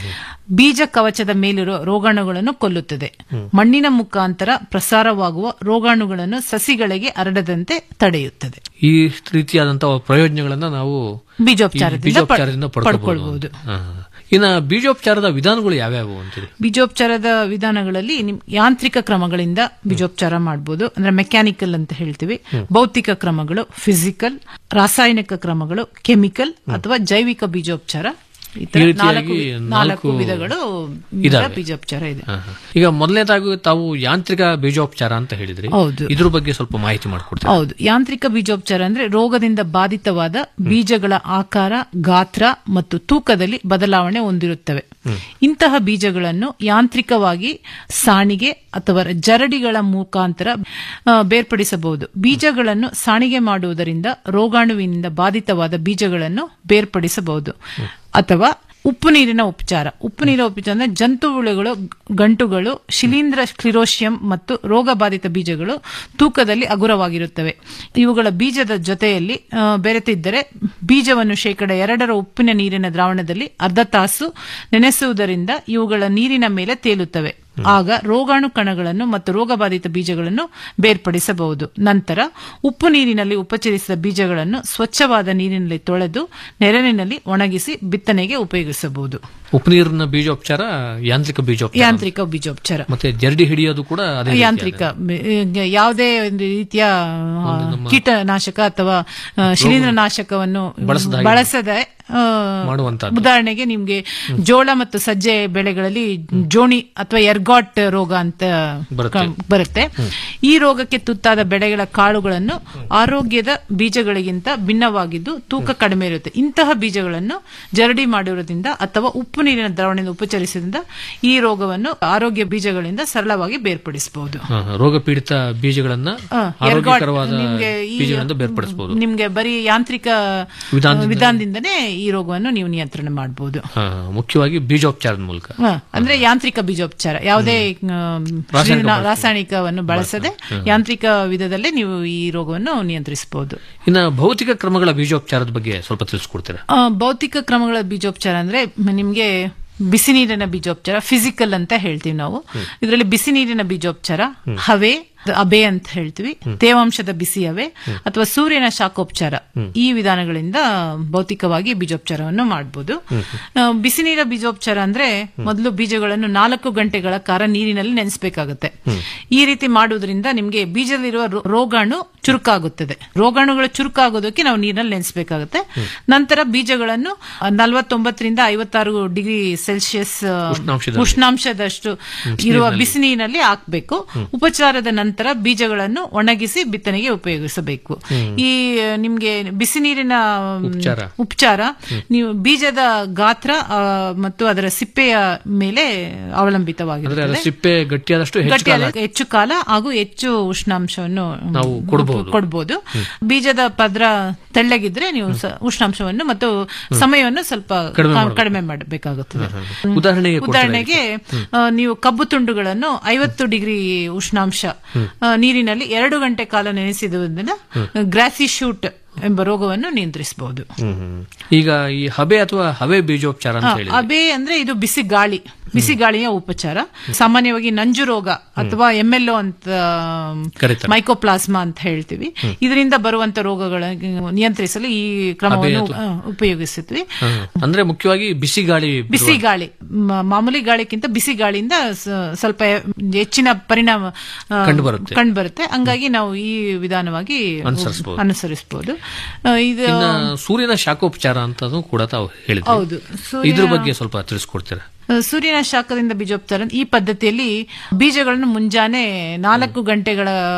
ಬೀಜ ಕವಚದ ಮೇಲಿರುವ ರೋಗಾಣುಗಳನ್ನು ಕೊಲ್ಲುತ್ತದೆ ಮಣ್ಣಿನ ಮುಖಾಂತರ ಪ್ರಸಾರವಾಗುವ ರೋಗಾಣುಗಳನ್ನು ಸಸಿಗಳಿಗೆ ಹರಡದಂತೆ ತಡೆಯುತ್ತದೆ ಈ ರೀತಿಯಾದಂತಹ ಪ್ರಯೋಜನಗಳನ್ನ ನಾವು ಈ ಬೀಜೋಪಚಾರದಿಂದ ಬೀಜೋಪಚಾರದಿಂದ ಪಡ್- ಪಡ್ಕೊಳ್ಬಹುದು ಪಡ್ಕೊಳ್ಬಹುದು. ಇನ್ನ ಬೀಜೋಪಚಾರದ ವಿಧಾನಗಳು ಯಾವ್ಯಾವು ಅಂತೀರಿ ಬೀಜೋಪಚಾರದ ವಿಧಾನಗಳಲ್ಲಿ ನಿಮ್ ಯಾಂತ್ರಿಕ ಕ್ರಮಗಳಿಂದ ಬೀಜೋಪಚಾರ ಮಾಡಬಹುದು ಅಂದ್ರೆ ಮೆಕ್ಯಾನಿಕಲ್ ಅಂತ ಹೇಳ್ತೀವಿ ಭೌತಿಕ ಕ್ರಮಗಳು ಫಿಸಿಕಲ್ ರಾಸಾಯನಿಕ ಕ್ರಮಗಳು ಕೆಮಿಕಲ್ ಅಥವಾ ಜೈವಿಕ ಬೀಜೋಪಚಾರ ಈ ತರ ಈ ರೀತಿಯಾಗಿ ನಾಲ್ಕು- ನಾಲ್ಕು ನಾಲ್ಕು ವಿಧಗಳು ಇದಾವೆ. ಬೀಜೋಪಚಾರ ಇದೆ ಹಾ, ಹಾ. ಈಗ ಮೊದಲನೇದಾಗಿ ತಾವು ಯಾಂತ್ರಿಕ ಬೀಜೋಪಚಾರ ಅಂತ ಹೇಳಿದ್ರಿ ಹೌದು. ಇದ್ರ ಬಗ್ಗೆ ಸ್ವಲ್ಪ ಮಾಹಿತಿ ಮಾಡಿಕೊಡ್ತೀರಾ ಹೌದು ಯಾಂತ್ರಿಕ ಬೀಜೋಪಚಾರ ಅಂದ್ರೆ ರೋಗದಿಂದ ಬಾಧಿತವಾದ ಬೀಜಗಳ ಆಕಾರ ಗಾತ್ರ ಮತ್ತು ತೂಕದಲ್ಲಿ ಬದಲಾವಣೆ ಹೊಂದಿರುತ್ತವೆ ಇಂತಹ ಬೀಜಗಳನ್ನು ಯಾಂತ್ರಿಕವಾಗಿ ಸಾಣಿಗೆ ಅಥವಾ ಜರಡಿಗಳ ಮುಖಾಂತರ ಆ, ಬೇರ್ಪಡಿಸಬಹುದು ಬೀಜಗಳನ್ನು ಸಾಣಿಗೆ ಮಾಡುವುದರಿಂದ ರೋಗಾಣುವಿನಿಂದ ಬಾಧಿತವಾದ ಬೀಜಗಳನ್ನು ಬೇರ್ಪಡಿಸಬಹುದು ಅಥವಾ ಉಪ್ಪು ನೀರಿನ ಉಪಚಾರ ಉಪ್ಪು ನೀರಿನ ಉಪಚಾರ ಅಂದ್ರೆ ಜಂತುಹುಳುಗಳು ಗಂಟುಗಳು ಶಿಲೀಂಧ್ರ ಕ್ಲಿರೋಶಿಯಂ ಮತ್ತು ರೋಗಬಾಧಿತ ಬೀಜಗಳು ತೂಕದಲ್ಲಿ ಹಗುರವಾಗಿರುತ್ತವೆ ಇವುಗಳ ಬೀಜದ ಜೊತೆಯಲ್ಲಿ ಆ, ಬೆರೆತಿದ್ದರೆ ಬೀಜವನ್ನು ಶೇಕಡ ಎರಡರ ಉಪ್ಪಿನ ನೀರಿನ ದ್ರಾವಣದಲ್ಲಿ ಅರ್ಧ ತಾಸು ನೆನೆಸುವುದರಿಂದ ಇವುಗಳ ನೀರಿನ ಮೇಲೆ ತೇಲುತ್ತವೆ ಆಗ ರೋಗಾಣು ಕಣಗಳನ್ನು ಮತ್ತು ರೋಗಬಾಧಿತ ಬೀಜಗಳನ್ನು ಬೇರ್ಪಡಿಸಬಹುದು ನಂತರ ಉಪ್ಪು ನೀರಿನಲ್ಲಿ ಉಪಚರಿಸಿದ ಬೀಜಗಳನ್ನು ಸ್ವಚ್ಛವಾದ ನೀರಿನಲ್ಲಿ ತೊಳೆದು ನೆರಳಿನಲ್ಲಿ ಒಣಗಿಸಿ ಬಿತ್ತನೆಗೆ ಉಪಯೋಗಿಸಬಹುದು ಉಪ್ಪು ನೀರಿನ ಬೀಜೋಪಚಾರ ಯಾಂತ್ರಿಕ ಬೀಜೋಪಚಾರ ಯಾಂತ್ರಿಕ ಬೀಜೋಪಚಾರ ಮತ್ತೆ ಜರಡಿ ಹಿಡಿಯೋದು ಕೂಡ ಅದೇ ರೀತಿಯಾದ- ಯಾಂತ್ರಿಕ ಬೆ- ಈಗ ಯಾವುದೇ ಒಂದು ರೀತಿಯ ಆ, ಕೀಟನಾಶಕ ಅಥವಾ ಆ, ಶಿಲೀಂಧ್ರನಾಶಕವನ್ನು ಬಳಸದ ಹಾಗೆ ಬಳಸದೆ ಆ, ಮಾಡುವಂತಹದ್ದು. ಉದಾಹರಣೆಗೆ ನಿಮ್ಗೆ ಜೋಳ ಮತ್ತು ಸಜ್ಜೆ ಬೆಳೆಗಳಲ್ಲಿ ಜೋಣಿ ಅಥವಾ ಎರ್ಗಾಟ್ ರೋಗ ಅಂತ ಬರುತ್ತೆ. ಕ- ಬರುತ್ತೆ ಈ ರೋಗಕ್ಕೆ ತುತ್ತಾದ ಬೆಳೆಗಳ ಕಾಳುಗಳನ್ನು ಆರೋಗ್ಯದ ಬೀಜಗಳಿಗಿಂತ ಭಿನ್ನವಾಗಿದ್ದು ತೂಕ ಕಡಿಮೆ ಇರುತ್ತೆ ಇಂತಹ ಬೀಜಗಳನ್ನು ಜರಡಿ ಮಾಡಿರೋದ್ರಿಂದ ಅಥವಾ ಉಪ್ಪು ನೀರಿನ ದ್ರಾವಣದಿಂದ ಉಪಚರಿಸಿದ್ರಿಂದ ಈ ರೋಗವನ್ನು ಆರೋಗ್ಯ ಬೀಜಗಳಿಂದ ಸರಳವಾಗಿ ಬೇರ್ಪಡಿಸಬಹುದು ಹಾ, ಹಾ. ರೋಗ ಪೀಡಿತ ಬೀಜಗಳನ್ನ ಆ, ಆರೋಗ್ಯಕರವಾದ ಎರ್ಗಾಟ್ ನಿಮ್ಗೆ ಈ- ಬೀಜಗಳಿಂದ ಬೇರ್ಪಡಿಸಬಹುದು ನಿಮ್ಗೆ ಬರೀ ಯಾಂತ್ರಿಕ ವಿಧಾನದಿಂದ- ವಿಧಾನದಿಂದನೇ ಈ ರೋಗವನ್ನು ನೀವು ನಿಯಂತ್ರಣ ಮಾಡಬಹುದು ಮುಖ್ಯವಾಗಿ ಬೀಜೋಪಚಾರದ ಮೂಲಕ ಅಂದ್ರೆ ಯಾಂತ್ರಿಕ ಬೀಜೋಪಚಾರ ಯಾವುದೇ ಆ, ರಾಸಾಯನಿಕ ಬಳಸದೆ. ರಾಸಾಯನಿಕವನ್ನು ಬಳಸದೆ ಯಾಂತ್ರಿಕ ವಿಧದಲ್ಲೇ ನೀವು ಈ ರೋಗವನ್ನು ನಿಯಂತ್ರಿಸಬಹುದು ಇನ್ನ ಭೌತಿಕ ಕ್ರಮಗಳ ಬೀಜೋಪಚಾರದ ಬಗ್ಗೆ ಸ್ವಲ್ಪ ತಿಳಿಸ್ಕೊಡ್ತೀರಾ ಆ, ಭೌತಿಕ ಕ್ರಮಗಳ ಬೀಜೋಪಚಾರ ಅಂದ್ರೆ ಮ್- ನಿಮ್ಗೆ ಬಿಸಿ ನೀರಿನ ಬೀಜೋಪಚಾರ ಫಿಸಿಕಲ್ ಅಂತ ಹೇಳ್ತೀವಿ ನಾವು ಇದರಲ್ಲಿ ಬಿಸಿ ನೀರಿನ ಬೀಜೋಪಚಾರ ಹವೆ ಅಬೆ ಅಂತ ಹೇಳ್ತೀವಿ ತೇವಾಂಶದ ಬಿಸಿ ಹವೆ ಅಥವಾ ಸೂರ್ಯನ ಶಾಖೋಪಚಾರ ಈ ವಿಧಾನಗಳಿಂದ ಭೌತಿಕವಾಗಿ ಬೀಜೋಪಚಾರವನ್ನು ಮಾಡಬಹುದು ಬಿಸಿ ನೀರ ಬೀಜೋಪಚಾರ ಅಂದ್ರೆ ಮೊದಲು ಬೀಜಗಳನ್ನು ನಾಲ್ಕು ಗಂಟೆಗಳ ಕಾಲ ನೀರಿನಲ್ಲಿ ನೆನೆಸಬೇಕಾಗುತ್ತೆ ಈ ರೀತಿ ಮಾಡುವುದರಿಂದ ನಿಮ್ಗೆ ಬೀಜದಲ್ಲಿರುವ ರೋ- ರೋಗಾಣು ಚುರುಕಾಗುತ್ತದೆ ರೋಗಾಣುಗಳು ಚುರುಕಾಗೋದಕ್ಕೆ ನಾವು ನೀರಿನಲ್ಲಿ ನೆನೆಸಬೇಕಾಗುತ್ತೆ ನಂತರ ಬೀಜಗಳನ್ನು ಆ, ನಲವತ್ತೊಂಬತ್ತರಿಂದ ಐವತ್ತಾರು ಡಿಗ್ರಿ ಸೆಲ್ಸಿಯಸ್ ಆ, ಉಷ್ಣಾಂಶದಲ್ಲಿ. ಉಷ್ಣಾಂಶದಷ್ಟು ಇರುವ ಬಿಸಿ ನೀರಿನಲ್ಲಿ ಹಾಕಬೇಕು ಉಪಚಾರದ ನಂತರ ಬೀಜಗಳನ್ನು ಒಣಗಿಸಿ ಬಿತ್ತನೆಗೆ ಉಪಯೋಗಿಸಬೇಕು ಈ ಆ, ನಿಮ್ಗೆ ಬಿಸಿ ನೀರಿನ ಮ್, ಉಪಚಾರ. ಉಪಚಾರ ನೀವು ಬೀಜದ ಗಾತ್ರ ಆ, ಮತ್ತು ಅದರ ಸಿಪ್ಪೆಯ ಮೇಲೆ ಅಂದ್ರೆ ಅದರ ಅವಲಂಬಿತವಾಗಿರುತ್ತದೆ ಸಿಪ್ಪೆ ಗಟ್ಟಿಯಾದಷ್ಟು ಹೆಚ್ಚು ಕಾಲ ಗಟ್ಟಿಯಾದ ಹೆಚ್ಚು ಕಾಲ ಹಾಗೂ ಹೆಚ್ಚು ಉಷ್ಣಾಂಶವನ್ನು ನಾವು ಕೊಡ್ಬೋದು. ಕೊಡಬಹುದು ಬೀಜದ ಪದ್ರ ತೆಳ್ಳಗಿದ್ರೆ ನೀವು ಸ- ಉಷ್ಣಾಂಶವನ್ನು ಮತ್ತು ಸಮಯವನ್ನು ಸ್ವಲ್ಪ ಕಡಿಮೆ ಕ- ಮಾಡ್ಬೇಕು. ಕಡಿಮೆ ಮಾಡಬೇಕಾಗುತ್ತದೆ ಉದಾಹರಣೆಗೆ ಕೊಡ್ತೀರಾ ಉದಾಹರಣೆಗೆ ಆ, ನೀವು ಕಬ್ಬು ತುಂಡುಗಳನ್ನು ಐವತ್ತು ಡಿಗ್ರಿ ಉಷ್ಣಾಂಶ ಆ, ನೀರಿನಲ್ಲಿ ಎರಡು ಗಂಟೆ ಕಾಲ ನೆನೆಸಿದುದರಿಂದ ಗ್ರಾಸಿ ಶೂಟ್ ಎಂಬ ರೋಗವನ್ನು ನಿಯಂತ್ರಿಸಬಹುದು ಹ್ಮ್, ಹ್ಮ್. ಈಗ ಈ ಹಬೆ ಅಥವಾ ಹವೆ ಬೀಜೋಪಚಾರ ಅಂತ ಹೇಳಿ ಅಬೆ ಅಂದ್ರೆ ಇದು ಬಿಸಿ ಗಾಳಿ ಬಿಸಿ ಗಾಳಿಯ ಉಪಚಾರ ಸಾಮಾನ್ಯವಾಗಿ ನಂಜು ರೋಗ ಅಥವಾ ಎಂ ಎಲ್ ಅಂತ ಕರೀತಾರೆ. ಮೈಕೋಪ್ಲಾಸ್ಮಾ ಅಂತ ಹೇಳ್ತೀವಿ ಇದರಿಂದ ಬರುವಂತ ರೋಗಗಳನ್ನು ನಿಯಂತ್ರಿಸಲು ಈ ಕ್ರಮವನ್ನು ಅಬೆ ಆ, ಉಪಯೋಗಿಸುತ್ವಿ ಅಂದ್ರೆ ಮುಖ್ಯವಾಗಿ ಬಿಸಿ ಗಾಳಿ ಬಿಸಿ ಗಾಳಿ ಮ- ಮಾಮೂಲಿ ಗಾಳಿಗಿಂತ ಬಿಸಿ ಗಾಳಿಯಿಂದ ಸ- ಸ್ವಲ್ಪ ಹೆಚ್ಚಿನ ಪರಿಣಾಮ ಆ, ಕಂಡುಬರುತ್ತೆ. ಕಂಡುಬರುತ್ತೆ ಹಂಗಾಗಿ ನಾವು ಈ ವಿಧಾನವಾಗಿ ಅನುಸರಿಸ್ಬೋದು. ಅನುಸರಿಸಬಹುದು ಆ, ಇದು ಇನ್ನ ಸೂರ್ಯನ ಶಾಖೋಪಚಾರ ಅಂತನೂ ಕೂಡ ತಾವು ಹೇಳಿದ್ರಿ ಹೌದು. ಸೂರ್ಯ- ಇದ್ರ ಬಗ್ಗೆ ಸ್ವಲ್ಪ ತಿಳಿಸ್ಕೊಡ್ತೀರಾ ಸೂರ್ಯನ ಶಾಖದಿಂದ ಬೀಜೋಪಚಾರ ಈ ಪದ್ಧತಿಯಲ್ಲಿ ಬೀಜಗಳನ್ನು ಮುಂಜಾನೆ ನಾಲ್ಕು ಗಂಟೆಗಳ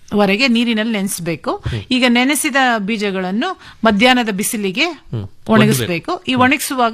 ವರೆಗೆ ನೀರಿನಲ್ಲಿ ನೆನೆಸಬೇಕು ಈಗ ನೆನೆಸಿದ ಬೀಜಗಳನ್ನು ಮಧ್ಯಾಹ್ನದ ಬಿಸಿಲಿಗೆ ಒಣಗಿಸಬೇಕು ಈ ಒಣಗಿಸುವಾಗ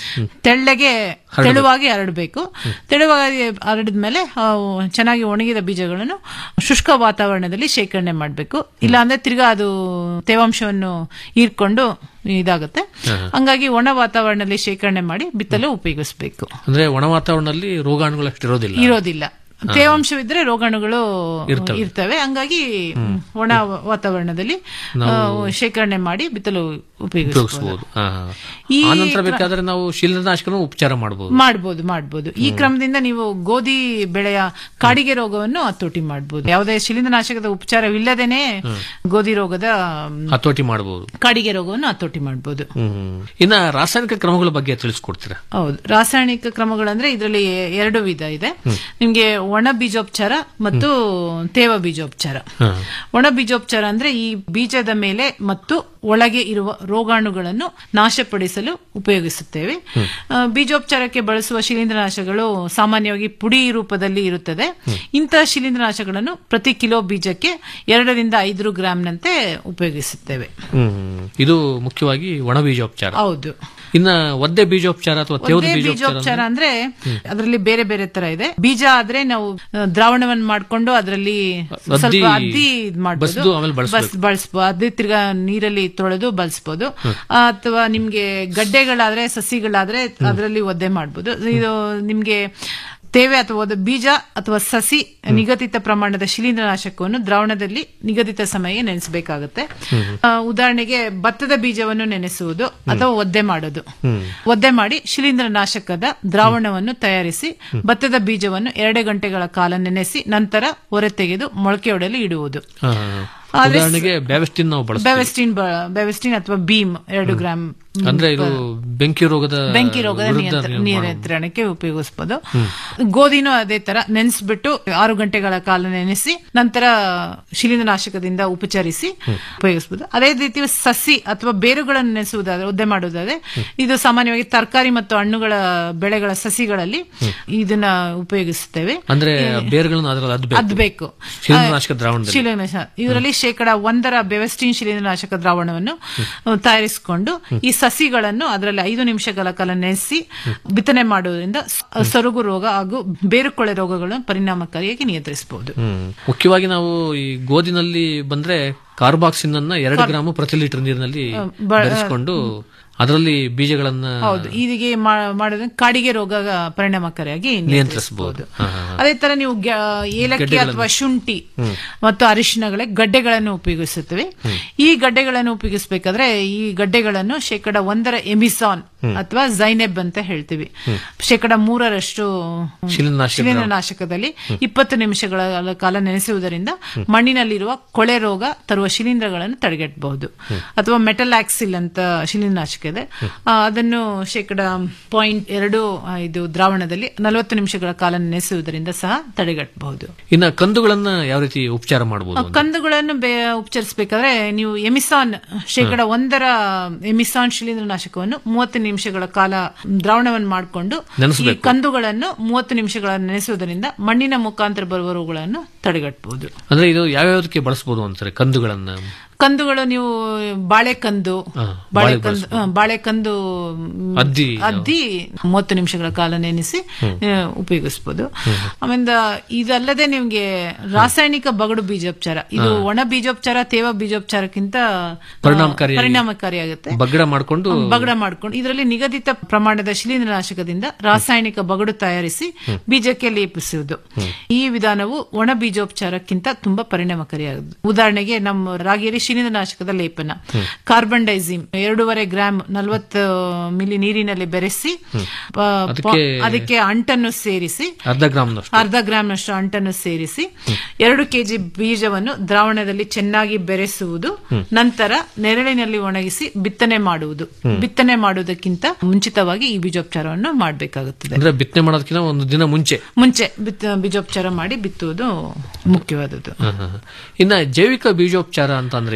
ತೆಳ್ಳಗೆ ತೆಳುವಾಗಿ ಹರಡಬೇಕು ತೆಳುವಾಗಿ ಹರಡಿದ್ಮೇಲೆ ಅವು ಚೆನ್ನಾಗಿ ಒಣಗಿದ ಬೀಜಗಳನ್ನು ಶುಷ್ಕ ವಾತಾವರಣದಲ್ಲಿ ಶೇಖರಣೆ ಮಾಡಬೇಕು ಇಲ್ಲ ಅಂದ್ರೆ ತಿರ್ಗಾ ಅದು ತೇವಾಂಶವನ್ನು ಹೀರ್ಕೊಂಡು ಇದಾಗುತ್ತೆ ಹಂಗಾಗಿ ಒಣ ವಾತಾವರಣದಲ್ಲಿ ಶೇಖರಣೆ ಮಾಡಿ ಬಿತ್ತಲು ಉಪಯೋಗಿಸಬೇಕು ಅಂದ್ರೆ ಒಣ ವಾತಾವರಣದಲ್ಲಿ ರೋಗಾಣುಗಳು ಅಷ್ಟು ಇರೋದಿಲ್ಲ ಇರೋದಿಲ್ಲ ತೇವಾಂಶವಿದ್ರೆ ರೋಗಾಣುಗಳು ಇರ್ತವೆ ಹಂಗಾಗಿ ಒಣ ವಾತಾವರಣದಲ್ಲಿ ಆ, ಶೇಖರಣೆ ಮಾಡಿ ಬಿತ್ತಲು ಉಪಯೋಗಿಸಬಹುದು ಉಪಯೋಗಿಸಬಹುದು ಹಾ, ಹಾ. ಈ ಆ ನಂತರ ಬೇಕಾದ್ರೆ ನಾವು ಶಿಲೀಂಧ್ರನಾಶಕನ ಉಪಚಾರ ಮಾಡಬಹುದು ಮಾಡ್ಬೋದು ಮಾಡ್ಬೋದು ಈ ಕ್ರಮದಿಂದ ನೀವು ಗೋಧಿ ಬೆಳೆಯ ಕಾಡಿಗೆ ರೋಗವನ್ನು ಹತೋಟಿ ಮಾಡ್ಬೋದು ಯಾವುದೇ ಶಿಲೀಂಧ್ರನಾಶಕದ ಉಪಚಾರವಿಲ್ಲದೇನೆ ಗೋಧಿ ರೋಗದ ಮ್, ಹತೋಟಿ ಮಾಡಬಹುದು ಕಾಡಿಗೆ ರೋಗವನ್ನು ಹತೋಟಿ ಮಾಡ್ಬೋದು ಹ್ಮ್ ಇನ್ನ ರಾಸಾಯನಿಕ ಕ್ರಮಗಳ ಬಗ್ಗೆ ತಿಳಿಸ್ಕೊಡ್ತೀರಾ ಹೌದು ರಾಸಾಯನಿಕ ಕ್ರಮಗಳಂದ್ರೆ ಇದರಲ್ಲಿ ಎರಡು ವಿಧ ಇದೆ ನಿಮ್ಗೆ ಒಣ ಬೀಜೋಪಚಾರ ಮತ್ತು ತೇವ ಬೀಜೋಪಚಾರ ಒಣ ಬೀಜೋಪಚಾರ ಅಂದ್ರೆ ಈ ಬೀಜದ ಮೇಲೆ ಮತ್ತು ಒಳಗೆ ಇರುವ ರೋಗಾಣುಗಳನ್ನು ನಾಶಪಡಿಸಲು ಉಪಯೋಗಿಸುತ್ತೇವೆ ಆ, ಬೀಜೋಪಚಾರಕ್ಕೆ ಬಳಸುವ ಶಿಲೀಂಧ್ರನಾಶಗಳು ಸಾಮಾನ್ಯವಾಗಿ ಪುಡಿ ರೂಪದಲ್ಲಿ ಇರುತ್ತದೆ ಇಂತಹ ಶಿಲೀಂಧ್ರನಾಶಗಳನ್ನು ಪ್ರತಿ ಕಿಲೋ ಬೀಜಕ್ಕೆ ಎರಡರಿಂದ ಐದು ಗ್ರಾಂನಂತೆ ಉಪಯೋಗಿಸುತ್ತೇವೆ ಹ್ಮ್ ಇದು ಮುಖ್ಯವಾಗಿ ಒಣ ಬೀಜೋಪಚಾರ ಹೌದು ಇನ್ನ ಒದ್ದೆ ಬೀಜೋಪಚಾರ ಅಥವಾ ತೇವದ ಒಂದೇ ಬೀಜೋಪಚಾರ ಬೀಜೋಪಚಾರ ಅಂದ್ರೆ ಅದರಲ್ಲಿ ಬೇರೆ ಬೇರೆ ತರ ಇದೆ ಬೀಜ ಆದ್ರೆ ನಾವು ಆ, ದ್ರಾವಣವನ್ನು ಮಾಡ್ಕೊಂಡು ಅದರಲ್ಲಿ ಸ್ವಲ್ಪ ಅದ್ದಿ- ಅದ್ದಿ ಇದ್ ಮಾಡ್ಬೋದು ಬಸ್ದು ಆಮೇಲೆ ಬಳಸ್ಬೇಕು. ಬಸ್- ಬಳಸ್ಬೋದು ಅದೇ ತಿರ್ಗಾ ನೀರಲ್ಲಿ ತೊಳೆದು ಬಳಸ್ಬೋದು ಅಥವಾ ನಿಮ್ಗೆ ಗಡ್ಡೆಗಳಾದ್ರೆ ಸಸಿಗಳಾದ್ರೆ ಅದರಲ್ಲಿ ಒದ್ದೆ ಮಾಡ್ಬೋದು ಇದು ನಿಮ್ಗೆ ತೇವೆ ಅಥವಾ ಒಂದು ಬೀಜ ಅಥವಾ ಸಸಿ ನಿಗದಿತ ಪ್ರಮಾಣದ ಶಿಲೀಂಧ್ರನಾಶಕವನ್ನು ದ್ರಾವಣದಲ್ಲಿ ನಿಗದಿತ ಸಮಯ ನೆನೆಸಬೇಕಾಗುತ್ತೆ ಆ, ಉದಾಹರಣೆಗೆ ಭತ್ತದ ಬೀಜವನ್ನು ನೆನೆಸುವುದು ಅಥವಾ ಒದ್ದೆ ಮಾಡೋದು ಒದ್ದೆ ಮಾಡಿ ಶಿಲೀಂಧ್ರನಾಶಕದ ದ್ರಾವಣವನ್ನು ತಯಾರಿಸಿ ಭತ್ತದ ಬೀಜವನ್ನು ಎರಡು ಗಂಟೆಗಳ ಕಾಲ ನೆನೆಸಿ ನಂತರ ಹೊರತೆಗೆದು ಮೊಳಕೆಯೊಡೆಯಲು ಇಡುವುದು ಹಾ, ಹಾ. ಆದ್ರೆ ಉದಾಹರಣೆಗೆ ಬ್ಯಾವೆಸ್ಟಿನ್ ನಾವು ಬಳಸ್ತೀವಿ ಬೆವೆಸ್ಟಿನ್ ಬ- ಬೆವೆಸ್ಟಿನ್ ಅಥವಾ ಬೀಮ್ ಎರಡು ಗ್ರಾಂ ಅಂದ್ರೆ ಇದು ಬೆಂಕಿ ರೋಗದ ಬೆಂಕಿ ರೋಗದ ವಿರುದ್ಧ ನಿಯಂತ್ರ- ನೀವು ಮಾಡುವ- ನಿಯಂತ್ರಣಕ್ಕೆ ಉಪಯೋಗಿಸಬಹುದು ಗೋಧಿನೂ ಅದೇ ತರ ನೆನೆಸ್ಬಿಟ್ಟು ಆರು ಗಂಟೆಗಳ ಕಾಲ ನೆನೆಸಿ ನಂತರ ಶಿಲೀಂಧ್ರನಾಶಕದಿಂದ ಉಪಚರಿಸಿ ಉಪಯೋಗಿಸಬಹುದು ಅದೇ ರೀತಿ ಸಸಿ ಅಥವಾ ಬೇರುಗಳನ್ನು ನೆನೆಸುವುದಾದ್ರೆ ಒದ್ದೆ ಮಾಡುವುದಾದ್ರೆ ಇದು ಸಾಮಾನ್ಯವಾಗಿ ತರಕಾರಿ ಮತ್ತು ಹಣ್ಣುಗಳ ಬೆಳೆಗಳ ಸಸಿಗಳಲ್ಲಿ ಇದನ್ನ ಉಪಯೋಗಿಸುತ್ತೇವೆ ಅಂದ್ರೆ ಬೇರ್ಗಳನ್ನ ಅದರಲ್ಲಿ ಅದ್ಬೇಕು ಅದ್ಬೇಕು ಶಿಲೀಂಧ್ರನಾಶಕ ದ್ರಾವಣದಲ್ಲಿ ಶಿಲೀಂಧ್ರನಾಶ ಇದರಲ್ಲಿ ಶೇಕಡ ಒಂದರ ಬೆವೆಸ್ಟಿನ್ ಶಿಲೀಂಧ್ರನಾಶಕ ದ್ರಾವಣವನ್ನು ಅಹ್, ತಯಾರಿಸಿಕೊಂಡು ಈ ಸಸಿಗಳನ್ನು ಅದರಲ್ಲಿ ಐದು ನಿಮಿಷಗಳ ಕಾಲ ನೆನೆಸಿ ಬಿತ್ತನೆ ಮಾಡುವುದರಿಂದ ಸ- ಸೊರಗು ರೋಗ ಹಾಗೂ ಬೇರುಕೊಳೆ ರೋಗಗಳನ್ನು ಪರಿಣಾಮಕಾರಿಯಾಗಿ ನಿಯಂತ್ರಿಸಬಹುದು ಹ್ಮ್ ಮುಖ್ಯವಾಗಿ ನಾವು ಈ ಗೋಧಿನಲ್ಲಿ ಬಂದ್ರೆ ಕಾರ್ಬಾಕ್ಸಿನ್ ಅನ್ನ ಎರಡು ಗ್ರಾಮ್ ಪ್ರತಿ ಲೀಟರ್ ನೀರಿನಲ್ಲಿ ಬ- ಬೆರೆಸ್ಕೊಂಡು ಅದರಲ್ಲಿ ಬೀಜಗಳನ್ನ ಹೌದು ಇದೀಗೆ ಮಾ- ಮಾಡೋದ್ರಿಂದ ಕಾಡಿಗೆ ರೋಗ ಪರಿಣಾಮಕಾರಿಯಾಗಿ ನಿಯಂತ್ರಿಸಬಹುದು ಹಾ, ಹಾ, ಹಾ. ಅದೇ ತರ ನೀವು ಗ- ಏಲಕ್ಕಿ ಅಥವಾ ಶುಂಠಿ ಮತ್ತು ಅರಿಶಿಣಗಳ ಗಡ್ಡೆಗಳನ್ನು ಉಪಯೋಗಿಸುತ್ತೇವೆ ಈ ಗಡ್ಡೆಗಳನ್ನು ಉಪಯೋಗಿಸಬೇಕಾದ್ರೆ ಈ ಗಡ್ಡೆಗಳನ್ನು ಶೇಕಡ ಒಂದರ ಎಮಿಸಾನ್ ಅಥವಾ ಜೈನೆಬ್ ಅಂತ ಹೇಳ್ತೀವಿ ಶೇಕಡ ಮೂರರಷ್ಟು ಶಿಲೀಂಧ್ರನಾಶಕ ಶಿಲೀಂಧ್ರನಾಶಕದಲ್ಲಿ ಇಪ್ಪತ್ತು ನಿಮಿಷಗಳ ಕಾಲ ನೆನೆಸುವುದರಿಂದ ಮಣ್ಣಿನಲ್ಲಿರುವ ಕೊಳೆ ರೋಗ ತರುವ ಶಿಲೀಂಧ್ರಗಳನ್ನು ತಡೆಗಟ್ಟಬಹುದು ಅಥವಾ ಮೆಟಲ್ ಆಕ್ಸಿಲ್ ಅಂತ ಶಿಲೀಂಧ್ರನಾಶಕ ಇದೆ ಆ, ಅದನ್ನು ಶೇಕಡ ಪಾಯಿಂಟ್ ಎರಡು ಆ, ಇದು ದ್ರಾವಣದಲ್ಲಿ ನಲವತ್ತು ನಿಮಿಷಗಳ ಕಾಲ ನೆನೆಸುವುದರಿಂದ ಸಹ ತಡೆಗಟ್ಟಬಹುದು ಇನ್ನ ಕಂದುಗಳನ್ನ ಯಾವ ರೀತಿ ಉಪಚಾರ ಮಾಡಬಹುದು ಕಂದುಗಳನ್ನು ಬೆ- ಉಪಚರಿಸಬೇಕಾದ್ರೆ ನೀವು ಎಮಿಸಾನ್ ಶೇಕಡ ಒಂದರ ಎಮಿಸಾನ್ ಶಿಲೀಂಧ್ರನಾಶಕವನ್ನು ಮೂವತ್ತು ನಿಮಿಷಗಳ ಕಾಲ ದ್ರಾವಣವನ್ನು ಮಾಡಿಕೊಂಡು ಈ ನೆನೆಸ್ಬೇಕು. ಕಂದುಗಳನ್ನು ಮೂವತ್ತು ನಿಮಿಷಗಳ ನೆನೆಸುವುದರಿಂದ ಮಣ್ಣಿನ ಮುಖಾಂತರ ಬರುವ ರೋಗಗಳನ್ನು ತಡೆಗಟ್ಟಬಹುದು ಅಂದ್ರೆ ಇದು ಯಾವ್ಯಾವ್ದಕ್ಕೆ ಬಳಸಬಹುದು ಅಂತಾರೆ ಕಂದುಗಳನ್ನ ಕಂದುಗಳು ನೀವು ಬಾಳೆಕಂದು ಹಾ, ಬಾಳೆಕಂದು ಹಾ, ಬಾಳೆಕಂದು ಮ್, ಅದ್ದಿ ಅದ್ದಿ ಮೂವತ್ತು ನಿಮಿಷಗಳ ಕಾಲ ನೆನೆಸಿ ಆ, ಉಪಯೋಗಿಸಬಹುದು ಆಮೇಲೆ ಇದಲ್ಲದೆ ನಿಮ್ಗೆ ರಾಸಾಯನಿಕ ಬಗಡು ಬೀಜೋಪಚಾರ ಇದು ಒಣ ಬೀಜೋಪಚಾರ ತೇವ ಬೀಜೋಪಚಾರಕ್ಕಿಂತ ಆ, ಪರಿಣಾಮಕಾರಿ- ಪರಿಣಾಮಕಾರಿಯಾಗುತ್ತೆ ಬಗ್ಗಡ ಮಾಡ್ಕೊಂಡು ಬಗಡ ಮಾಡ್ಕೊಂಡು ಇದರಲ್ಲಿ ನಿಗದಿತ ಪ್ರಮಾಣದ ಶಿಲೀಂಧ್ರನಾಶಕದಿಂದ ರಾಸಾಯನಿಕ ಬಗಡು ತಯಾರಿಸಿ ಬೀಜಕ್ಕೆ ಲೇಪಿಸುವುದು ಈ ವಿಧಾನವು ಒಣ ಬೀಜೋಪಚಾರಕ್ಕಿಂತ ತುಂಬಾ ಪರಿಣಾಮಕಾರಿಯಾಗಿದೆ ಉದಾಹರಣೆಗೆ ನಮ್ಮ ರಾಗಿಯಲ್ಲಿ ಶಿಲೀಂಧ್ರನಾಶಕದ ಲೇಪನ ಕಾರ್ಬನ್ ಡೈಸಿಮ್ ಎರಡೂವರೆ ಗ್ರಾಂ ನಲವತ್ತು ಮಿಲಿ ನೀರಿನಲ್ಲಿ ಬೆರೆಸಿ ಪ- ಅದಕ್ಕೆ- ಅದಕ್ಕೆ ಅಂಟನ್ನು ಸೇರಿಸಿ ಅರ್ಧ ಗ್ರಾಮ್ನಷ್ಟು ಅರ್ಧ ಗ್ರಾಂನಷ್ಟು ಅಂಟನ್ನು ಸೇರಿಸಿ ಎರಡು ಕೆಜಿ ಬೀಜವನ್ನು ದ್ರಾವಣದಲ್ಲಿ ಚೆನ್ನಾಗಿ ಬೆರೆಸುವುದು ನಂತರ ನೆರಳಿನಲ್ಲಿ ಒಣಗಿಸಿ ಬಿತ್ತನೆ ಮಾಡುವುದು ಬಿತ್ತನೆ ಮಾಡುವುದಕ್ಕಿಂತ ಮುಂಚಿತವಾಗಿ ಈ ಬೀಜೋಪಚಾರವನ್ನು ಮಾಡಬೇಕಾಗುತ್ತದೆ ಅಂದ್ರೆ ಬಿತ್ತನೆ ಮಾಡೋದಕ್ಕಿಂತ ಒಂದು ದಿನ ಮುಂಚೆ ಮುಂಚೆ ಬಿತ್ತ- ಬೀಜೋಪಚಾರ ಮಾಡಿ ಬಿತ್ತುವುದು ಮುಖ್ಯವಾದದ್ದು ಹಾ, ಹಾ, ಹಾ. ಇನ್ನ ಜೈವಿಕ ಬೀಜೋಪಚಾರ ಅಂತ ಅಂದ್ರೆ